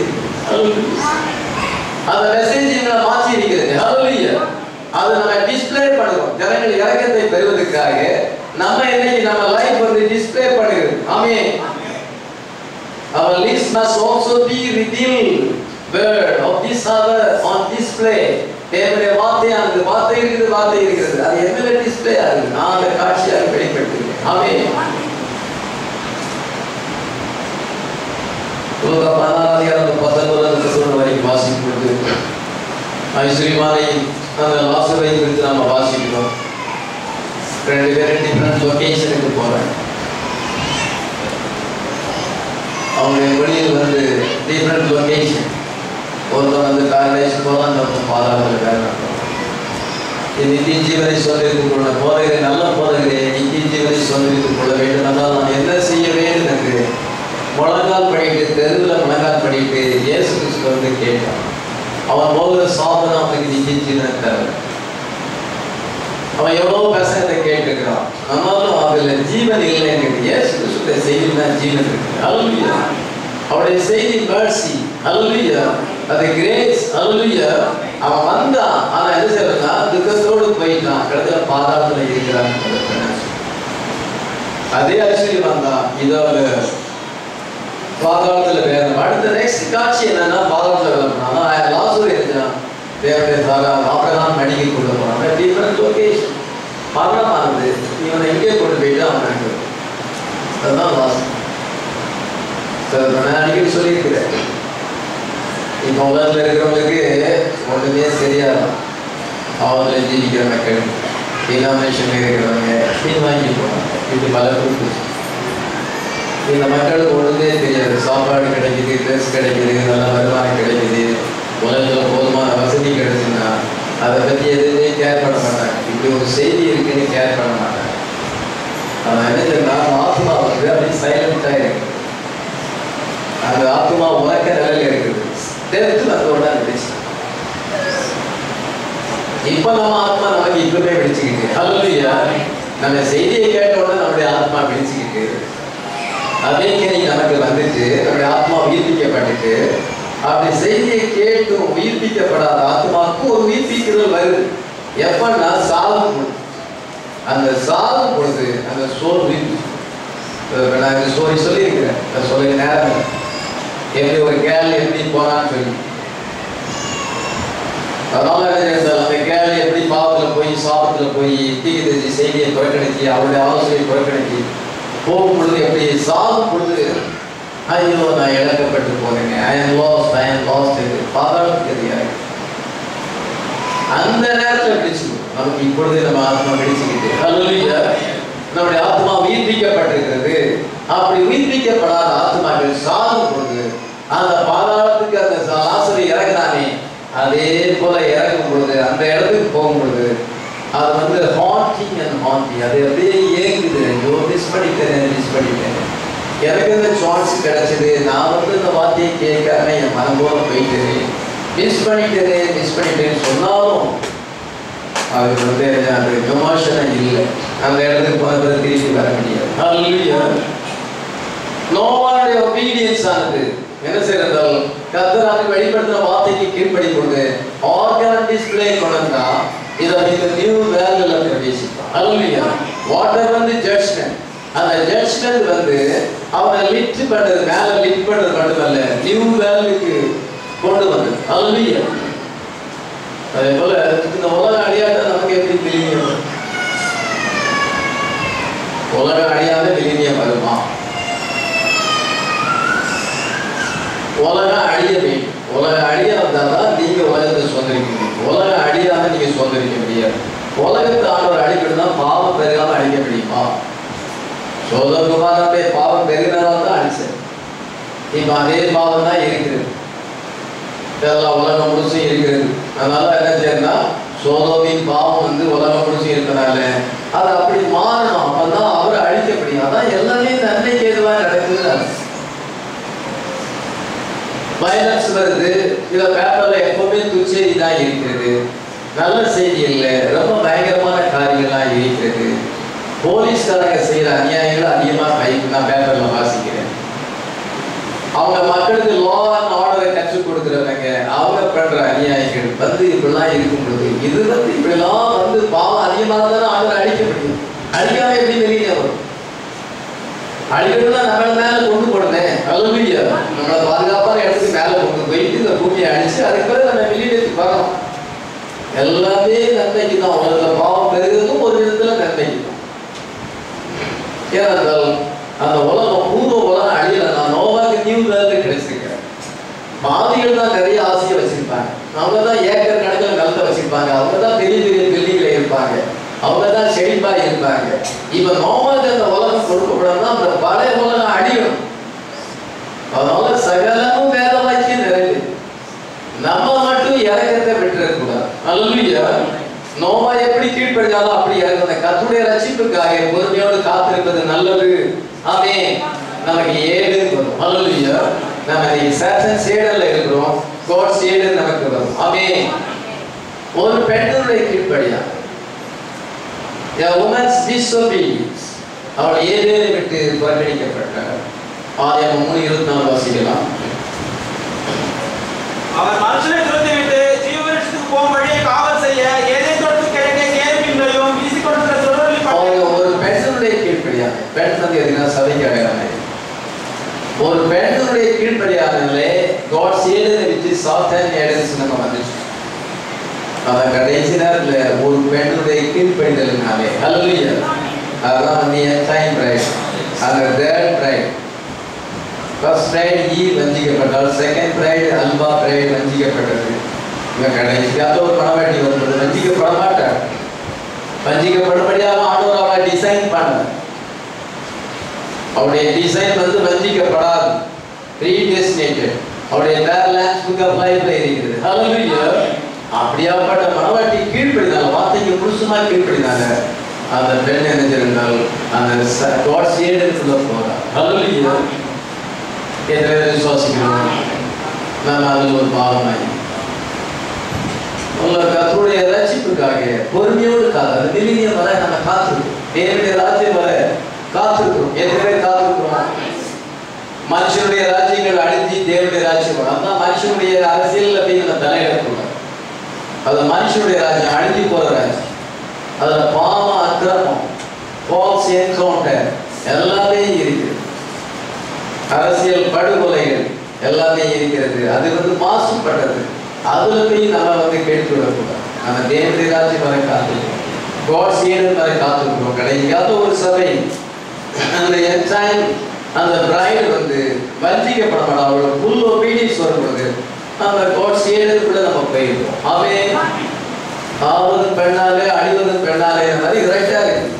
அந்த மெசேஜ் எங்களை மாற்றி இருக்கிறது அல்லையா அதை நம்ம டிஸ்ப்ளே பண்ணுறோம் ஜனங்கள் இறக்கத்தை பெறுவதற்காக நம்ம இன்னைக்கு நம்ம லைஃப் வந்து டிஸ்ப்ளே பண்ணுகிறது ஆமே our list must also be revealed word of this other on display தேவனுடைய வார்த்தையானது வார்த்தை இருக்குது வார்த்தை இருக்கிறது அது என்ன டிஸ்ப்ளே ஆகுது நான் அந்த காட்சியாக வெளிப்படுத்துகிறேன் ஆமே லூக்கா பதினாறாம் அதிகாரம் பத்தொன்பது சொல்ற வரைக்கும் வாசிக்கும் பொழுது ஐஸ்வர்யமானை அந்த லாசரை குறித்து நாம வாசிக்கிறோம் ரெண்டு பேரும் டிஃப்ரெண்ட் லொகேஷனுக்கு போறாங்க அவங்களுடைய வழியில் வந்து டிஃப்ரெண்ட் லொகேஷன் ஒருத்தன் வந்து காலேஜ் போகலாம் இன்னொருத்தன் பாதாளத்தில் வேலை இது நித்திய ஜீவனை சொல்லிட்டு கொள்ள போதகரே நல்ல போதகரே நித்திய ஜீவனை சொல்லிட்டு கொள்ள வேண்டும் என்றால் நான் என்ன செய்ய வேண்டும் என்று முழங்கால் பண்ணிட்டு தெருவில் முழங்கால் பண்ணிட்டு இயேசு கிறிஸ்து வந்து கேட்டான் அவன் போகிற சாப்பிட அவனுக்கு நித்திய ஜீவனை தர அவன் எவ்வளோ பேசுறதை கேட்டுக்கிறான் ஆனாலும் அதுல ஜீவன் இல்லைன்னு இயேசு கிறிஸ்துடைய செய்தினா ஜீவன் இருக்கு அல்லையா அவருடைய செய்தி mercy அல்லையா அது கிரேஸ் அல்லையா அவன் வந்தான் ஆனா என்ன செய்யறா துக்கத்தோடு போயிட்டான் கடைசியில பாதாளத்துல இருக்கிறான் அதே ஐஸ்வர்யம் வந்தான் இதோ பாதாளத்துல வேற அடுத்த நெக்ஸ்ட் காட்சி என்னன்னா பாதாளத்துல வேலை லாசூர் இருந்தான் தேவனுடைய தாரா ஆபிரகாம் நடிகை கொண்டு போனாங்க டிஃப்ரெண்ட் லொகேஷன் மரணமானது இவனை எங்கே கொண்டு போயிட்டு அவனுக்கு அதுதான் லாஸ்ட் நான் அடிக்கடி சொல்லியிருக்கிறேன் இப்போ உலகத்தில் இருக்கிறவங்களுக்கு ஒன்றுமே தெரியாது அவங்கள ஜீவிக்கிற மக்கள் டினாமினேஷன் இருக்கிறவங்க பின்வாங்கி போனாங்க இது பல குரூப் இந்த மக்களுக்கு ஒன்றுமே தெரியாது சாப்பாடு கிடைக்குது ட்ரெஸ் கிடைக்குது நல்ல வருமானம் கிடைக்குது உலகத்தில் போதுமான வசதி கிடைச்சுன்னா அதை பற்றி எதுவுமே கேர் பண்ண மாட்டாங்க இப்படி ஒரு செய்தி இருக்குன்னு கேர் பண்ண மாட்டாங்க ஆனால் என்ன சொன்னா ஆத்மா வந்து அப்படி சைலண்டாக இருக்கு அந்த ஆத்மா உலக நிலையில இருக்குது டெப்த் வந்தோட விடுச்சு இப்ப நம்ம ஆத்மா நமக்கு இப்பவே விடிச்சுக்கிட்டு அல்லையா நம்ம செய்தியை கேட்ட உடனே நம்முடைய ஆத்மா விடிச்சுக்கிட்டு அதே கேள்வி நமக்கு வந்துட்டு நம்முடைய ஆத்மா உயிர்ப்பிக்கப்பட்டுட்டு அப்படி செய்தியை கேட்டும் உயிர்ப்பிக்கப்படாத ஆத்மாவுக்கு ஒரு உயிர்ப்பிக்கிறது வருது எப்பன்னா சாகும் பொழுது அந்த சாகும் பொழுது அந்த சோல் உயிர்ப்பி அஹ் நான் இந்த ஸ்டோரி சொல்லியிருக்கிறேன் நான் சொல்ல நேரம் இல்லை. எப்படி ஒரு கேள் எப்படி போனான்னு சொல்லி அதனால என்ன செய்தால் அந்த கேள் எப்படி பாவத்தில் போய் சாபத்துல போய் தீக்கு செய்தியை புறக்கணிச்சு அவருடைய ஆலோசனையை புறக்கணிச்சு போகும் பொழுது எப்படி சாகும் பொழுது ஐயோ நான் இழக்கப்பட்டு போறேங்க I am lost I am lost இது பாதாளத்துக்கு தெரியாது அந்த நேரத்தில் பிடிச்சுக்கணும் நமக்கு இப்பொழுது நம்ம ஆத்மா பிடிச்சுக்கிட்டு அல்லையா நம்முடைய ஆத்மா உயிர்ப்பிக்கப்பட்டிருக்கிறது அப்படி உயிர்ப்பிக்கப்படாத ஆத்மாக்கள் சாகும் பொழுது அந்த பாதாளத்துக்கு அந்த ஆசிரியர் இறங்குறானே அதே போல இறங்கும் பொழுது அந்த இடத்துக்கு போகும் பொழுது அது வந்து ஹாண்டிங் அண்ட் ஹாண்டி அது அப்படியே ஏங்குது ஐயோ மிஸ் பண்ணிட்டேன் மிஸ் பண்ணிட்டேன் எனக்கு இந்த சான்ஸ் கிடைச்சது நான் வந்து இந்த வார்த்தையை கேட்காம என் மனம் போல போயிட்டேன் மிஸ் பண்ணிட்டேன் மிஸ் பண்ணிட்டேன்னு சொன்னாலும் அது வந்து அது விமர்சனம் இல்லை அந்த இடத்துக்கு போன பிறகு திருப்பி வர முடியாது Hallelujah. நோவானுடைய ஒபீடியன்ஸ் ஆனது என்ன செய்யறதால் கத்தராக வெளிப்படுத்தின வார்த்தைக்கு கீழ்ப்படி கொண்டு ஆர்கன் டிஸ்பிளே கொண்டா இதை இந்த நியூ வேல்யூல பிரவேசிப்பான் அல்லையா வாட்டர் வந்து ஜட்ஜ்மெண்ட் அந்த ஜட்ஜ்மெண்ட் வந்து அவனை லிஃப்ட் பண்றது மேல லிஃப்ட் பண்றது மட்டுமல்ல நியூ வேல்யூக்கு கொண்டு வந்து அல்விய அதே போல இந்த உலக அழியாட்ட நமக்கு எப்படி தெரியும் உலகம் அழியாத மிலினியம் வருமா உலகம் அழிய வேண்டும் உலகம் அழிய வந்தாதான் நீங்க உலகத்தை சுதந்திரிக்க முடியும் உலகம் அழியாம நீங்க சுதந்திரிக்க முடியாது உலகத்தை ஆண்டவர் அழிக்கணும்னா பாவம் பெருகாம அழிக்க முடியுமா சோதகுமாரனுடைய பாவம் பெருகினதால் தான் அழிச்சது இப்ப அதே பாவம் தான் இருக்கிறது இதெல்லாம் உலகம் முழுசும் இருக்கிறது அதனால என்ன செய்யணும்னா சோதோமின் பாவம் வந்து உலகம் முழுசும் இருக்கிறனால அது அப்படி மாறணும் அப்பதான் அவரை அழிக்க முடியும் அதான் எல்லாமே நன்மைக்கு எதுவாக நடக்குதுன்னு அர்த்தம். வைரஸ் வருது இத பேப்பர்ல எப்பவுமே துச்செய்தி தான் இருக்கிறது நல்ல செய்தி இல்லை ரொம்ப பயங்கரமான காரியங்கள்லாம் இருக்கிறது போலீஸ்காரங்க செய்யற அநியாயங்கள் அதிகமா கை நான் பேப்பர்ல வாசிக்கிறேன் அவங்க மக்களுக்கு லா அண்ட் ஆர்டரை கற்றுக் கொடுக்குறவங்க அவங்க பண்ற அநியாயங்கள் வந்து இப்படிலாம் இருக்கும் பொழுது இது வந்து இப்படிலாம் வந்து பாவம் அதிகமாக தானே ஆர்டர் அழிக்க முடியும் அழிக்காம எப்படி வெளியே வரும் அழிக்கணும்னா நம்ம மேல கொண்டு போடணும் அல்லையா நம்மளை பாதுகாப்பான இடத்துக்கு மேல கொண்டு போயிட்டு இந்த பூமியை அழிச்சு அதுக்கு பிறகு நம்ம வெளியிடத்துக்கு வரணும் எல்லாமே நன்மைக்கு தான் உலகத்துல பாவம் பெருகிறதும் ஒரு விதத்துல நன்மைக்கு தான் ஏனென்றால் அந்த உலகம் பூர்வ உலகம் அழியல நான் நோவாக்கு நியூ வேர்ல்டு கிடைச்சிருக்கிறேன் பாதிகள் தான் நிறைய ஆசையை வச்சிருப்பாங்க அவங்க தான் ஏக்கர் கணக்கில் நிலத்தை வச்சிருப்பாங்க அவங்க தான் பெரிய பெரிய பில்டிங்ல இருப்பாங்க அவங்க தான் செழிப்பா இருப்பாங்க இப்ப நோவாக்கு அந்த உலகம் கொடுக்கப்படணும்னா அந்த பழைய உலகம் அழியணும் அதனால சகலமும் வேத வாக்கியம் நிறைவு நம்ம மட்டும் இறக்கத்தை விட்டுறக்கூடாது அல்லையா நோவா எப்படி கீழ்ப்படிஞ்சாலும் அப்படி இறங்குன கத்துடைய ரட்சிப்புக்காக பொறுமையோடு காத்திருப்பது நல்லது ஆமே நமக்கு ஏடு வரும் அல்லையா நம்ம இன்னைக்கு சேட்டன் சேடல்ல இருக்கிறோம் காட் சேடு நமக்கு வரும் ஆமே ஒரு பெண்ணுடைய கீழ்ப்படியா A woman's disobedience அவள் ஏதேனை விட்டு புறக்கணிக்கப்பட்டார் ஆதியாகமம் மூணு இருபத்தி நாலு வாசிக்கலாம் அவர் மனுஷனை துரத்திவிட்டு ஜீவவிருஷத்துக்கு போகும் வழியை காவல் செய்ய ஏதேன் தோட்டத்துக்கு கிழக்கே கேருபீன்களையும் வீசிக் கொண்டிருந்த சுடரொளி அவங்க பட்டயம் ஒரு பெண்ணுடைய கீழ்ப்படியாக பெண் வந்து எதுனா சபைக்கு அடையாளம் ஒரு பெண்ணுடைய கீழ்ப்படியாதனாலே காட் சேடனை விட்டு சாத்தன் ஏடன்ஸ் நம்ம வந்துச்சு அதான் கடைசி நேரத்துல ஒரு பெண்ணுடைய கீழ்ப்படிதல்னாலே அல்லையா அதான் வந்து என் டைம் பிரைட் அந்த தேர்ட் பிரைட் ஃபர்ஸ்ட் பிரைட் ஈ வஞ்சிக்கப்பட்டால் செகண்ட் பிரைட் அல்பா பிரைட் வஞ்சிக்கப்பட்டது இவன் கடைசியாக ஒரு பணவாட்டி வந்தது வஞ்சிக்கப்பட மாட்டார் வஞ்சிக்கப்படும்படியாக ஆண்டவர் அவளை டிசைன் பண்ண அவருடைய டிசைன் வந்து வஞ்சிக்கப்படாது ப்ரீடெஸ்டினேட்டட் அவருடைய பேரலான்ஸ் புக் ஆஃப் லைஃப்ல இருக்கிறது ஹalleluya அப்படியாப்பட்ட மனவாட்டி கீழ்ப்படினால வார்த்தைக்கு முழுசுமா கீழ்ப்படினாங்க அந்த பெண் என்ன செய்தால் அந்த காட் சேடுக்குள்ள போறா ஹalleluya எத்தனை பேர் விசுவாசிக்கிறோம் நம்ம அதில் ஒரு பாகமாகி உங்களை கத்தருடைய ரட்சிப்புக்காக பொறுமையோடு காத்து மில்லினியம் வரை நம்ம காத்திருக்கோம் தேவனுடைய ராஜ்யம் வரை காத்திருக்கிறோம் ஏற்கனவே காத்திருக்கிறோம் மனுஷனுடைய ராஜ்யங்கள் அழிஞ்சு தேவனுடைய ராஜ்யம் வரும் அதான் மனுஷனுடைய அரசியல் அப்படின்னு நம்ம தலையிடக்கூடாது அது மனுஷனுடைய ராஜ்யம் அழிஞ்சு போற ராஜ்யம் அதுல பாவம் அக்கிரமம் ஃபால்ஸ் என்கவுண்டர் எல்லாமே இருக்குது அரசியல் படுகொலைகள் எல்லாமே இருக்கிறது அது வந்து மாசுபட்டது அதுல போய் நம்ம வந்து கேட்டு விடக்கூடாது நம்ம தேவனுடைய ராஜ்யம் வரை காத்திருக்கோம் காட் சீடன் வரை காத்திருக்கிறோம் கிடைக்காத ஒரு சபை அந்த என்டைம் அந்த பிரைடு வந்து வஞ்சிக்கப்பட மாட்டோம் அவளோட புல் ஒபீடியன்ஸ் வரும்பொழுது அந்த காட் சீடனுக்குள்ள நம்ம போயிருக்கோம் அவே ஆவதும் பெண்ணாலே அழிவதும் பெண்ணாலே மாதிரி ரைட்டா இருக்கு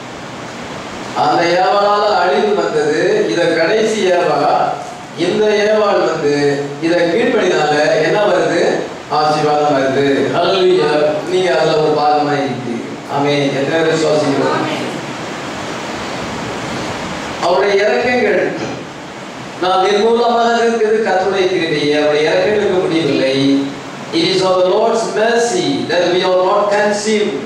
அந்த ஏவாளால அழிவு வந்தது இத கடைசி ஏவா இந்த ஏவாள் வந்து இத கீழ்ப்படினால என்ன வருது ஆசீர்வாதம் வருது ஹalleluya நீங்க அதுல ஒரு பாகமா இருக்கீங்க ஆமென் எத்தனை பேர் விசுவாசிக்கிறோம் அவருடைய இறக்கங்கள் நாம் நிர்மூலமாக இருக்கிறது கர்த்தருடைய கிருபை அவருடைய இறக்கங்களுக்கு முடியவில்லை it is of the lord's mercy that we are not consumed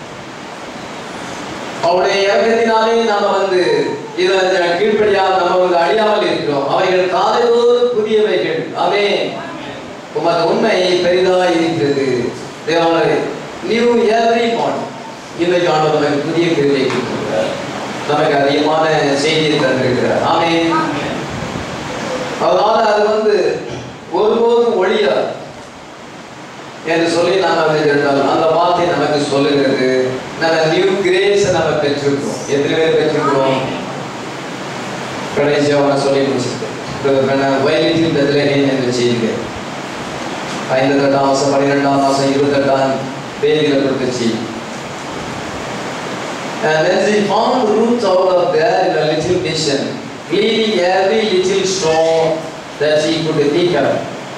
அவருடைய இறக்கத்தினாலே நாம வந்து இதை கீழ்ப்படியா நம்ம வந்து அழியாமல் இருக்கிறோம் அவைகள் காலைதோறும் புதியவைகள் அவே உமது உண்மை பெரிதாக இருக்கிறது நியூ எவ்ரி மார்னிங் இன்றைக்கு ஆண்டவர் நமக்கு புதிய கிருபை கொடுத்திருக்கிறார் நமக்கு அதிகமான செய்தியை தந்திருக்கிறார் ஆமே அதனால அது வந்து ஒருபோதும் ஒழியாது என்று சொல்லி நாம் அதை கேட்டால் அந்த வார்த்தை நமக்கு சொல்லுகிறது நம்ம நியூ கிரேஸ் நம்ம பெற்றிருக்கிறோம் எத்தனை பேர் பெற்றிருக்கிறோம் கடைசியாக அவனை சொல்லி முடிச்சிருக்கேன் வயலிட்டில் பெத்லஹேம் என்று செய்யுங்க ஐம்பத்தெட்டாம் மாதம் பன்னிரெண்டாம் மாதம் இருபத்தெட்டாம் தேதியில் கொடுத்த செய்தி And when she found roots out of there in a little mission, cleaning every little straw that she could pick up.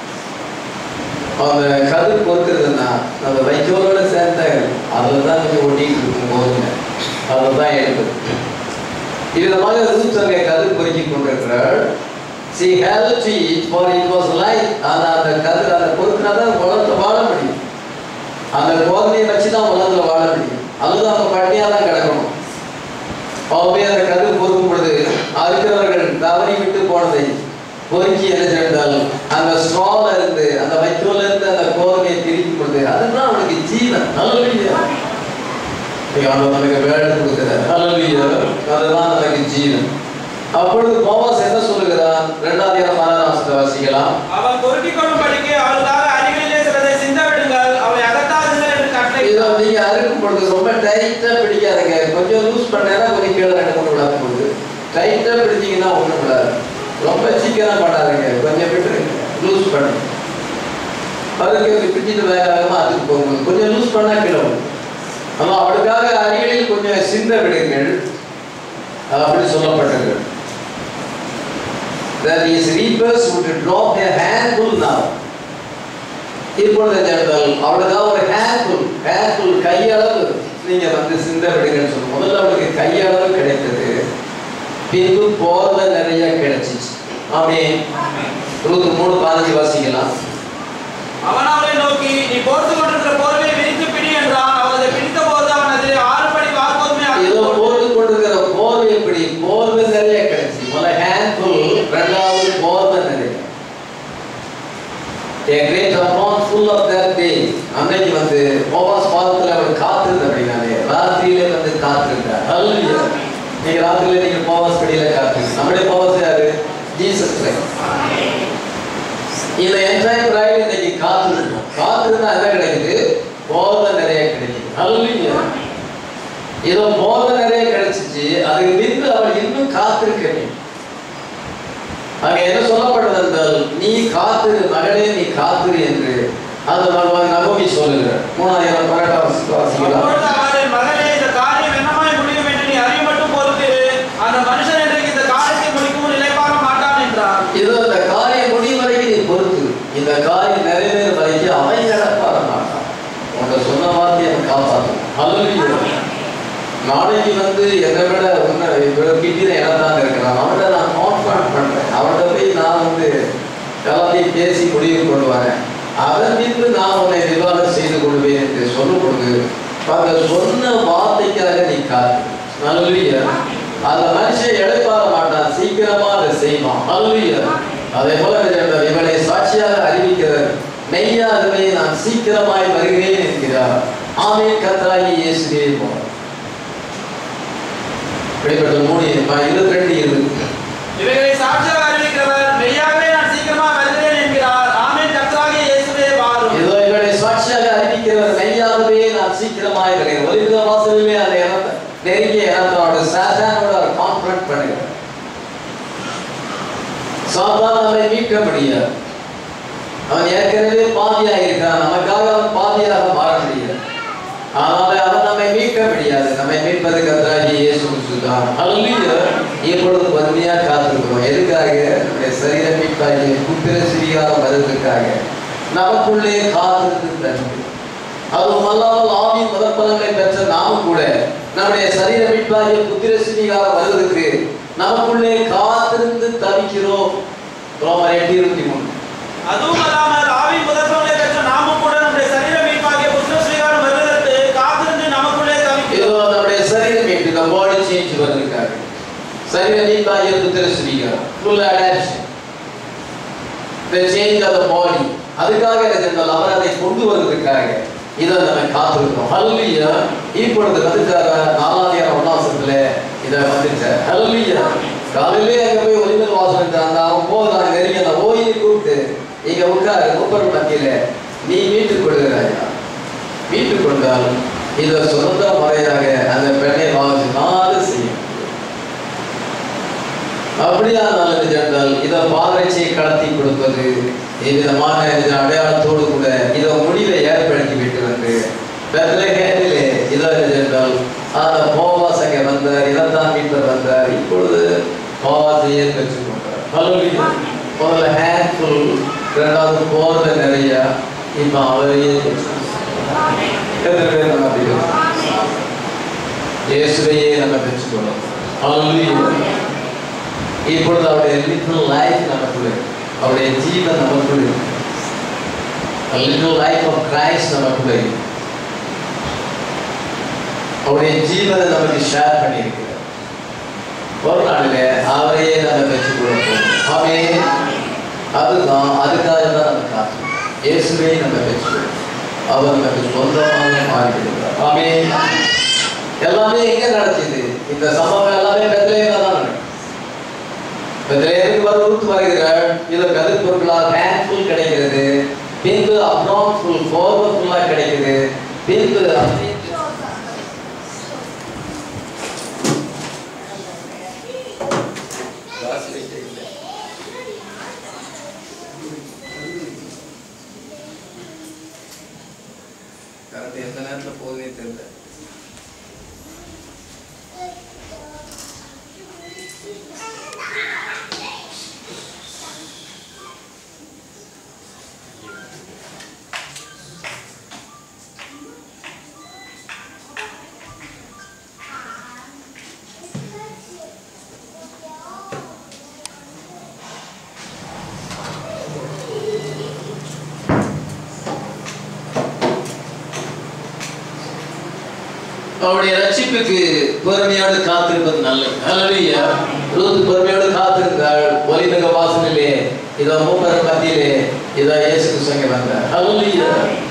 அந்த கதிர் பொறுக்கிறதுனா அந்த வைக்கோலோட சேர்ந்த அதில் தான் கொஞ்சம் ஒட்டிட்டு இருக்கும் போதுங்க அதில் தான் எடுக்குது இவ்விதமாக ரூத் அங்கே கதிர் பொறுக்கி கொண்டிருக்கிறாள் she hail to it for it was light ஆனால் அந்த கதிர் அந்த பொறுக்கினா தான் உலகத்தில் வாழ முடியும் அந்த கோதுமையை வச்சு தான் உலகத்தில் வாழ முடியும் அல்லது அவங்க பட்டியாக தான் கிடக்கணும் அவவே அந்த கதிர் பொறுக்கும் பொழுது இருக்கிறவர்கள் தவறி விட்டு போனதை பொறுக்கி என்ன செய்தால் அந்த ஸ்ட்ரால இருந்து அந்த வைக்கோல இருந்து அந்த கோதுமையை பிரிக்கும் பொழுது அதுதான் அவனுக்கு ஜீவன் நல்ல ஆண்டவர் நமக்கு வேலை கொடுக்கிறார் ஹalleluya அதுதான் நமக்கு ஜீவன் அப்பொழுது போவாஸ் என்ன சொல்லுகிறான் இரண்டாவது இடம் ஆறாம் வாசிக்கலாம் அவள் பொறுக்கிக் கொள்ளும்படிக்கு அவளுக்காக அருகிலே சிலதை சிந்த விடுங்கள் அவளை அகத்தாதுங்கள் என்று கட்டளை இதை நீங்க அறுக்கும் பொழுது ரொம்ப டைட்டா பிடிக்காதுங்க கொஞ்சம் லூஸ் பண்ணேன்னா கொஞ்சம் கீழே ரெண்டு மூணு விடாது போகுது டைட்டா பிடிச்சீங்கன்னா ஒண்ணும் விடாது ரொம்ப சீக்கிரம் பண்ணாதுங்க கொஞ்சம் விட்டுருங்க லூஸ் பண்ணுங்க அதுக்கு பிடிச்சிட்டு வேக வேகமா அதுக்கு போகும்போது கொஞ்சம் லூஸ் பண்ணா கீழே விடும் ஆனால் அவளுக்காக அருகில் கொஞ்சம் சிந்த விடுங்கள் அது அப்படி சொல்லப்பட்டது that his reapers would drop a handful now இப்பொழுது ஜெனரல் அவளுக்காக ஒரு ஹேண்ட்ஃபுல் ஹேண்ட்ஃபுல் கையளவு நீங்க வந்து சிந்த விடுங்கன்னு சொல்லுங்க முதல்ல அவளுக்கு கையளவு கிடைத்தது பின்பு போர்வை நிறைய கிடைச்சிச்சு அப்படியே இருபத்தி மூணு பதினஞ்சு வாசிக்கலாம் அவன் அவளை நோக்கி நீ போர்த்து கொண்டிருக்கிற போர்வையை விரித்து பிடி என்றான் அவள் அதை பிடித்த போது அவன் அதிலே ஆறு படி வார்கோதுமை ஏதோ அறுத்து போர்த்து கொண்டிருக்கிற போர்வை எப்படி போர்வை நிறைய கிடைச்சி முதல்ல ஹேண்ட்ஃபுல் ரெண்டாவது போர்வை நிறைய A great amount full of that day அன்னைக்கு வந்து போவாஸ் பாதத்தில் அவர் காத்திருந்த அப்படின்னாலே ராத்திரியிலே வந்து காத்திருந்தார் ஹalleluya நீங்க ராத்திரியில நீங்க போவாஸ் படியில காத்திருங்க நம்முடைய போவாஸ் யாரு ஜீசஸ் கிரைஸ்ட் இந்த என்டையர் பிரைட் இன்னைக்கு காத்திருக்கோம் காத்திருந்தா என்ன கிடைக்குது போதை நிறைய கிடைக்குது ஹalleluya ஏதோ போதை நிறைய கிடைச்சிச்சு அதுக்கு பின்பு அவர் இன்னும் காத்திருக்க வேண்டும் அங்க என்ன சொல்லப்பட்டது என்றால் நீ காத்திரு மகளே நீ காத்திரு என்று அந்த மகன் நகோமி சொல்லுகிறார் மூணாயிரம் பன்னெண்டாம் வாசிக்கலாம் அப்பொழுது அவள் மகனே இந்த காரியம் என்னமாய் முடியும் என்று நீ அறிய மட்டும் பொறுத்திரு அந்த மனுஷன் இன்றைக்கு இந்த காரியத்தை முடிக்கவும் நிலைப்பாற மாட்டான் என்றார் இதோ இந்த காரியம் முடியும் வரைக்கும் நீ பொறுத்து இந்த காரியம் நிறைவேறும் வரைக்கும் அவன் கிடப்பார மாட்டான் உன்னை சொன்ன வார்த்தையை அவன் காப்பாற்றும் ஹalleluya நாளைக்கு வந்து என்னை விட உன்னை இவ்வளவு கிட்டின இடம் தான் இருக்கிறான் அவன்கிட்ட நான் கான்ஃபிடன்ட் பண்றேன் அவன்கிட்ட போய் நான் வந்து எல்லாத்தையும் பேசி முடிவு கொண்டு வரேன் அதன் பின்பு நான் உன்னை விவாதம் செய்து கொள்வேன் என்று சொல்லும் பொழுது அந்த சொன்ன வார்த்தைக்காக நீ காத்து நல்ல அந்த மனுஷன் இழைப்பார மாட்டான் சீக்கிரமா அதை செய்வான் நல்ல அதே போல சொல்றார், இவனை சாட்சியாக அறிவிக்கிறார் மெய்யாகவே நான் சீக்கிரமாய் வருகிறேன் என்கிறார் ஆமே கத்தராகி இயேசுவே போல வெளிப்பட்ட மூணு இருபத்தி ரெண்டு இருபது இவைகளை சாட்சியாக அறிவிக்கிறவர் மெய்யாகவே நான் சீக்கிரமா வருகிறேன் என்கிறார் ஆமென் கர்த்தராகிய இயேசுவே வாரும் இதோ இவனை சாட்சியாக அறிவிக்கிறவர் மெய்யாகவே நான் சீக்கிரமாய் வருகிறேன் ஒரு வித வாசலிலே அந்த இனத்தை நெருங்கிய இனத்தோட சாத்தானோட கான்ஃபரன்ட் பண்ணுகிறார் சாத்தான் நம்மை மீட்க முடியாது அவன் ஏற்கனவே பாதியாக இருக்கிறான் நமக்காக அவன் பாதியாக மாற முடியாது ஆனால் அவன் நம்மை மீட்க முடியாது நம்மை மீட்பது கத்தராகி இயேசு கிறிஸ்து தான் அல்ல இப்பொழுது பொறுமையாக காத்திருக்கிறோம் எதுக்காக நம்முடைய சரீர மீட்பாகிய புத்திர சிறியாரம் வருவதற்காக நமக்குள்ளே காத்திருந்து தந்து அதுவும் அல்லாமல் ஆவியின் முதற்பலங்களை பெற்ற நாமும் கூட நம்முடைய சரீர மீட்பாகிய புத்திர சிறிகாரம் வருவதற்கு நமக்குள்ளே காத்திருந்து தவிக்கிறோம் ரோமர் எட்டு இருபத்தி மூணு அதுவும் அல்லாமல் ஆவின் முதற்பங்களை பெற்ற நாமும் கூட நம்முடைய சரீர மீட்பாகிய புத்திர ஸ்வீகாரம் வருவதற்கு காத்திருந்து நமக்குள்ளே இதோ தவிக்கிறோம் நம்முடைய சரீரம் மீட்டு இந்த பாடி சேஞ்ச் வருவதற்காக சரீர மீட்பாகிய புத்திர சிறிகாரம் full adoption the change of the body அதுக்காக என்ன சென்றால் அவர் அதை கொண்டு வருவதற்காக இதை நம்ம காத்திருக்கிறோம் ஹல்லுயா இப்பொழுது வந்துட்டார நாலாயிரம் ஒன்னாசத்துல இதை வந்துட்டார் ஹalleluya காலையிலே அங்க போய் ஒலிமல் வாசல் இருந்தாங்க அவன் போகிறான் நெருங்கி அந்த ஓயை கூப்பிட்டு இங்க உட்காரு மூப்பர் மத்தியில நீ மீட்டுக் கொள்கிறாயா மீட்டுக் கொண்டால் இதை சுதந்திர முறையாக அந்த பெண்ணை வாசினாலும் செய்யும் அப்படியானால் என்ன சென்றால் இதை பாதரட்சியை கடத்தி கொடுப்பது இவ்விதமான இந்த அடையாளத்தோடு கூட இதை முடிவை ஏற்படுத்தி விட்டு வந்து பெத்லஹேமிலே இதோ என்ன சென்றால் அந்த போவாஸ் அங்கே வந்தார் இதைத்தான் மீட்டர் வந்தார் இப்பொழுது போவாசையே பெற்றுக்கொண்டார் ஹalleluya. முதல்ல ஹேண்ட்ஃபுல் ரெண்டாவது போர்வை நிறைய இப்போ அவரையே பெற்றுக்கொண்டார். எத்தனை பேர் நம்ம அப்படி இருக்கோம்? இயேசுவையே நம்ம பெற்றுக்கொள்ளோம் ஹalleluya. இப்பொழுது அவருடைய லிட்டில் லைஃப் நமக்குள்ள இருக்கு. அவருடைய ஜீவன் நமக்குள்ள இருக்கு. A little life of Christ நமக்குள்ள இருக்கு. அவருடைய ஜீவனை நமக்கு ஷேர் பண்ணியிருக்கிறார் ஒரு நாளில் அவரையே நம்ம பெற்றுக்கொள்ள போகிறோம் ஆமே அதுதான் அதுக்காக தான் நம்ம காத்து இயேசுவை நம்ம பெற்றுக்கொள்ளும் அவர் நமக்கு சொந்தமாக மாறிவிடுகிறார் ஆமே எல்லாமே எங்க நடக்குது இந்த சம்பவம் எல்லாமே பெத்லேயில தான் நடக்குது பெத்லேயருக்கு வருவது வருகிறாள் இது கதிர் பொருட்களால் ஹேண்ட்ஃபுல் கிடைக்கிறது பின்பு அப்ராம் ஃபுல் ஃபோர்வர்ஃபுல்லாக கிடைக்குது பின்பு அப்படியே காசு வைக்க இல்லை. கரண்ட் எந்த நேரத்தில் போகுதுன்னே தெரியல அவருடைய ரட்சிப்புக்கு பொறுமையோடு காத்திருப்பது நல்லது ஹalleluya ரூத் பொறுமையோடு காத்திருந்தாள் ஒலிமிக வாசலிலே இதோ மூப்பர் மத்தியிலே இதோ இயேசு கிறிஸ்து வந்தார் ஹalleluya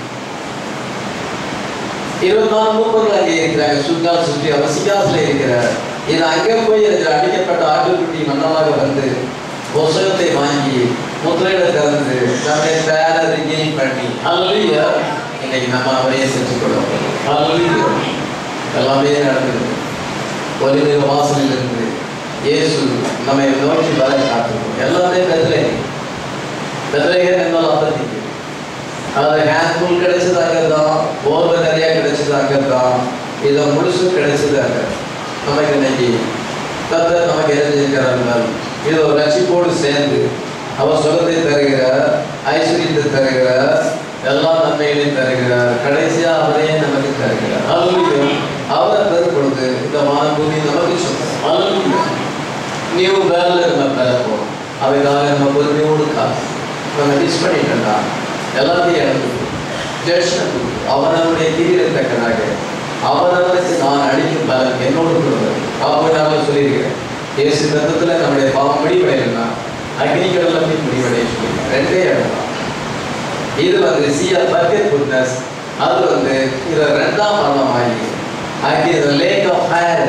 இருபத்தி நாலு மூப்பர்கள் அங்கே இருக்கிறாங்க சுல்தான் சுற்றி அவர் சிங்காசில் இருக்கிறார் இது அங்கே போய் அதில் அடிக்கப்பட்ட ஆட்டுக்குட்டி மன்னமாக வந்து புஸ்தகத்தை வாங்கி முத்திரையில திறந்து நம்மை பேர ரிகெயின் பண்ணி ஹalleluya இன்னைக்கு நம்ம அவரையே செஞ்சுக்கொள்ளும் ஹalleluya எல்லாமே நடந்தது ஒலிமிக வாசலில் இருந்து இயேசு நம்மை நோக்கி வர காட்டுவோம் எல்லாமே பெத்லே பெத்லேகன் என்றால் அப்பத்திக்கு அது ஹேண்ட்ஃபுல் கிடைச்சது அங்கே தான் ஓர்வை நிறைய கிடைச்சது அங்கே தான் இதை முழுசும் கிடைச்சது அங்கே நமக்கு இன்னைக்கு கத்தர் நமக்கு எரிஞ்சிருக்கிறார்கள் இது ஒரு ரட்சிப்போடு சேர்ந்து அவர் சுகத்தை தருகிறார் ஐஸ்வர்யத்தை தருகிறார் எல்லா நன்மைகளையும் தருகிறார் கடைசியா அவரையே நமக்கு தருகிறார் அல்லது அவரை பெறும் பொழுது இந்த மாண்பூமி நமக்கு சொல்றோம் அல்லது நியூ வேலை நம்ம பெற போறோம் அவைக்காக நம்ம பொறுமையோடு காத்து நம்ம மிஸ் பண்ணிட்டோம்னா எல்லாத்தையும் இழந்து ஜட்ஜ்மெண்ட் அவனவனுடைய தீவிரத்தக்கதாக அவனவனுக்கு நான் அடிக்கும் பலன் என்னோடு கொடுவது பாப்பனாக சொல்லியிருக்கிறேன் இயேசு தத்துவத்தில் நம்முடைய பாவம் முடிவடையலைன்னா அக்னிக்கடல்ல போய் முடிவடைய சொல்லியிருக்கேன் ரெண்டே இடம் தான் இது வந்து சிஆர் பர்கெட் குட்னஸ் அது வந்து இது ரெண்டாம் மரணம் ஆகி ஆகி லேக் ஆஃப் ஃபயர்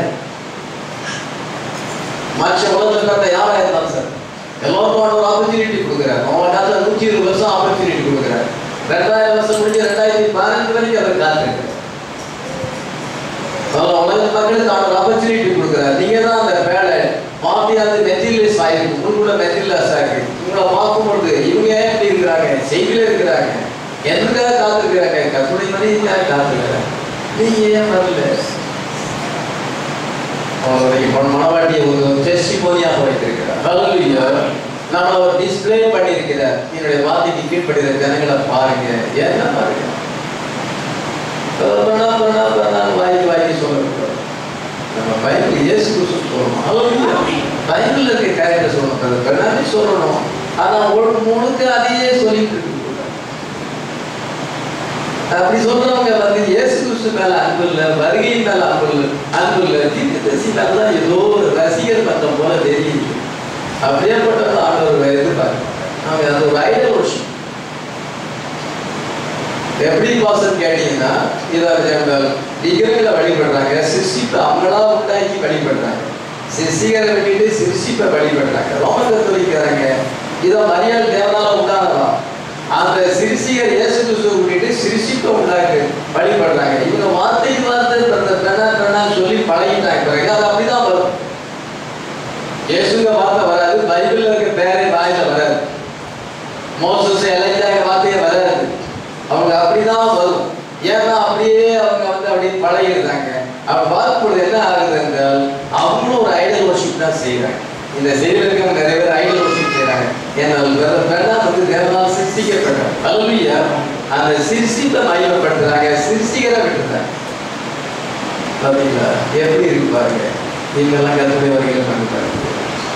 மற்ற உலகத்தில் பிறந்த யாரா இருந்தாலும் சார் எல்லாருக்கும் ஒரு ஆப்பர்ச்சுனிட்டி கொடுக்குறாரு அவன் காலத்தில் நூற்றி இருபது வருஷம் ஆப்பர்ச்சுனிட்டி கொடுக்குறாரு ரெண்டாயிரம் வருஷம் முடிஞ்சு ரெண்டாயிரத்தி பதினஞ்சு வரைக்கும் அவர் காத்திருக்கு அதனால உலக மக்களுக்கு அவர் ஆப்பர்ச்சுனிட்டி கொடுக்குறாரு நீங்க தான் அந்த வேலை மாஃபியாது மெட்டீரியலிஸ்ட் ஆயிருக்கு உங்களோட மெட்டீரியலிஸ்ட் ஆயிருக்கு உங்களை பார்க்கும்பொழுது இவங்க ஏன் இப்படி இருக்கிறாங்க செய்தியில இருக்கிறாங்க எதுக்காக காத்திருக்கிறாங்க கற்பனை மணிக்காக காத்திருக்கிறாங்க நீங்க ஏன் வரல அவருடைய மனவாட்டியை ஒரு டெஸ்டிமோனியாக வைத்திருக்கிறார் ஹalleluya நம்ம அவர் டிஸ்ப்ளே பண்ணியிருக்கிறார் என்னுடைய வார்த்தைக்கு கீழ்ப்படுகிற ஜனங்களை பாருங்க என்ன பாருங்க பரணா பரணா பரணா வாங்கி வாங்கி சொல்லக்கூடாது நம்ம பைபிள் இயேசு கிறிஸ்து சொல்லணும் ஹalleluya பைபிள்ல இருக்க கேரக்டர் சொல்லணும் அது பெண்ணாமே சொல்லணும் ஆனா ஒரு முழுக்க அதையே சொல்லிட்டு இருக்கு அப்படி சொல்றவங்க வந்து இயேசு கிறிஸ்து மேல அன்பு இல்ல வருகை மேல அன்பு இல்ல அன்பு இல்ல தீர்க்கதரிசி மேல தான் ஏதோ ஒரு ரசிகர் பட்டம் போல தெரியுது அப்படியேப்பட்ட ஆண்டவர் எதிர்பார்க்க அவங்க அது ஒரு ஐடியல் வருஷம் எப்படி பாசம் கேட்டீங்கன்னா இதை ஜனங்கள் விக்கிரங்களை வழிபடுறாங்க சிருஷ்டிப்பு அவங்களா உண்டாக்கி வழிபடுறாங்க சிசிகரை விட்டுட்டு சிரிசிப்பை வழிபடுறாங்க ரோம கத்தோலிக்கிறாங்க இதோ மரியாள் தேவனால உண்டானதா அந்த சிரிசிகர் இயேசு கிறிஸ்துவை விட்டுட்டு சிரிசிப்பை உண்டாக்கு வழிபடுறாங்க இவங்க வார்த்தைக்கு வார்த்தை பிறந்த பெண்ணா பெண்ணா சொல்லி பழகிட்டாங்க பிறகு அது அப்படிதான் வரும் இயேசுங்க வார்த்தை வராது பைபிள்ல இருக்க பேரே வாயில வராது மோசஸ் எலைஞ்சாங்க வார்த்தையே வராது அவங்க அப்படிதான் வரும் ஏன்னா அப்படியே அவங்க வந்து அப்படியே பழகிடுறாங்க அவங்க பார்க்கும்போது என்ன ஆகுது என்றால் அவங்களும் ஒரு ஐடல் worship தான் செய்யறாங்க இந்த செய்தியில் இருக்கவங்க நிறைய பேர் ஐடல் worship செய்யறாங்க ஏன்னால் வேற வேணா வந்து தேவனால் சிருஷ்டிக்கப்பட்டாங்க அல்லையா அந்த சிருஷ்டிப்பை மையப்படுத்துறாங்க சிருஷ்டிகரை விட்டுறாங்க பார்த்தீங்களா எப்படி இருக்கு பாருங்க நீங்கெல்லாம் கத்துடைய வகையில் பண்ணி பாருங்க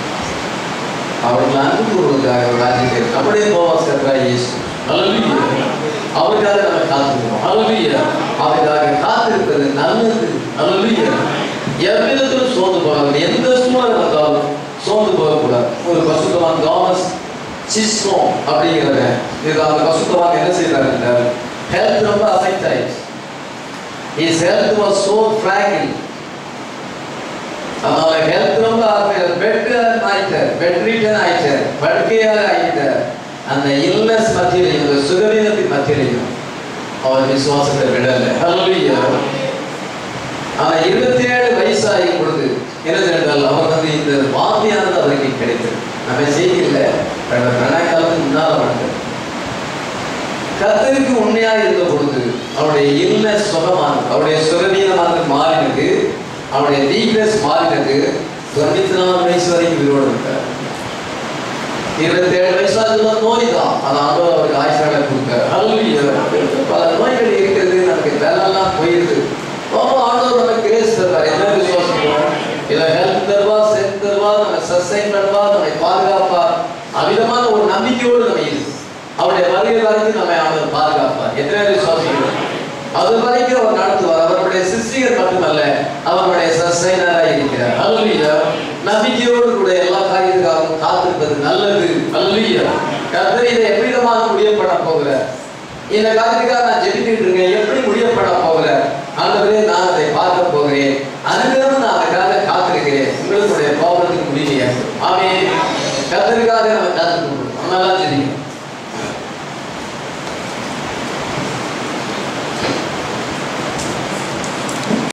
அவர்கள் அன்பு கூறுவதற்காக ஒரு ராஜ்யத்தை நம்முடைய போவாஸ் கர்த்தராய் இயேசு அல்லேலூயா அவருக்காக நம்ம காத்திருக்கிறோம் அல்லேலூயா அவருக்காக காத்திருப்பது நல்லது அல்லேலூயா எவ்விதத்திலும் சோர்ந்து போகாது எந்த சூழல் வந்தாலும் சோர்ந்து போகக்கூடாது ஒரு பசுத்தவான் தாமஸ் சிஸ்மோ அப்படிங்கிறத இது அந்த பசுத்தவான் என்ன செய்யறாரு என்றால் ஹெல்த் ரொம்ப அஃபெக்ட் ஆயிடுச்சு his health was so fragile அதனால ஹெல்த் ரொம்ப பெட்டர் ஆயிட்டார் பெட் ரிட்டன் ஆயிட்டார் படுக்கையாக ஆயிட்டார் அந்த இல்னஸ் மத்தியிலையும் அந்த சுகவீனத்தின் மத்தியிலையும் அவர் விசுவாசத்தை விடல ஹalleluya ஆனா இருபத்தி ஏழு வயசாகும் பொழுது என்ன என்றால் அவர் வந்து இந்த வார்த்தையானது அவருக்கு கிடைத்தது நம்ம செய்தியில் பிரணக்காலத்துக்கு முன்னால் வந்தது கத்தருக்கு உண்மையா இருந்த பொழுது அவருடைய இல்னஸ் சுகமானது அவருடைய சுகவீனமானது மாறினது அவருடைய வீக்னஸ் மாறினது தொண்ணூத்தி நாலு வயசு வரைக்கும் உயிரோடு இருக்கார் இருபத்தி ஏழு வயசாக நோய் தான் அது ஆண்டவர் அவருக்கு ஆயுஷால கொடுத்தார் அல்லையா பல நோய்கள் இருக்கிறது நமக்கு வேலைலாம் போயிருது ரொம்ப ஆண்டவர் நமக்கு கிரேஸ் தருவார் என்ன விசுவாசிக்கிறோம் இதை ஹெல்த் தருவா செல்த் தருவா நம்ம சஸ்டைன் பண்ணுவா நம்மை பாதுகாப்பா அவிதமான ஒரு நம்பிக்கையோடு நம்ம இருக்கு அவருடைய வருகை வரைக்கும் நம்ம அவர் பாதுகாப்பார் எத்தனை பேர் விசுவாசிக்கிறோம் அது வரைக்கும் அவர் நடத்துவார் அவருடைய சிஸ்டிகர் மட்டுமல்ல அவருடைய சஸ்டைனராக இருக்கிறார் அல்லையா நம்பிக்கையோடு கூட எல்லா காரியத்துக்காகவும் காத்திருப்பது நல்லது அல்லையா கர்த்தர் இதை எவ்விதமாக முடிய பண்ண போகிறார் இந்த காரியத்துக்காக நான் ஜெபிக்கிட்டு இருக்கேன் எப்படி முடிய பண்ண போகிறார் ஆண்டவரே நான் அதை பார்க்க போகிறேன் அனுகிரகம் நான் அதுக்காக காத்திருக்கிறேன் உங்களுடைய கோபத்துக்கு முடியலையா ஆமே கர்த்தருக்காக நம்ம காத்துக்கணும் நம்மளாம் ஜெபிக்கணும்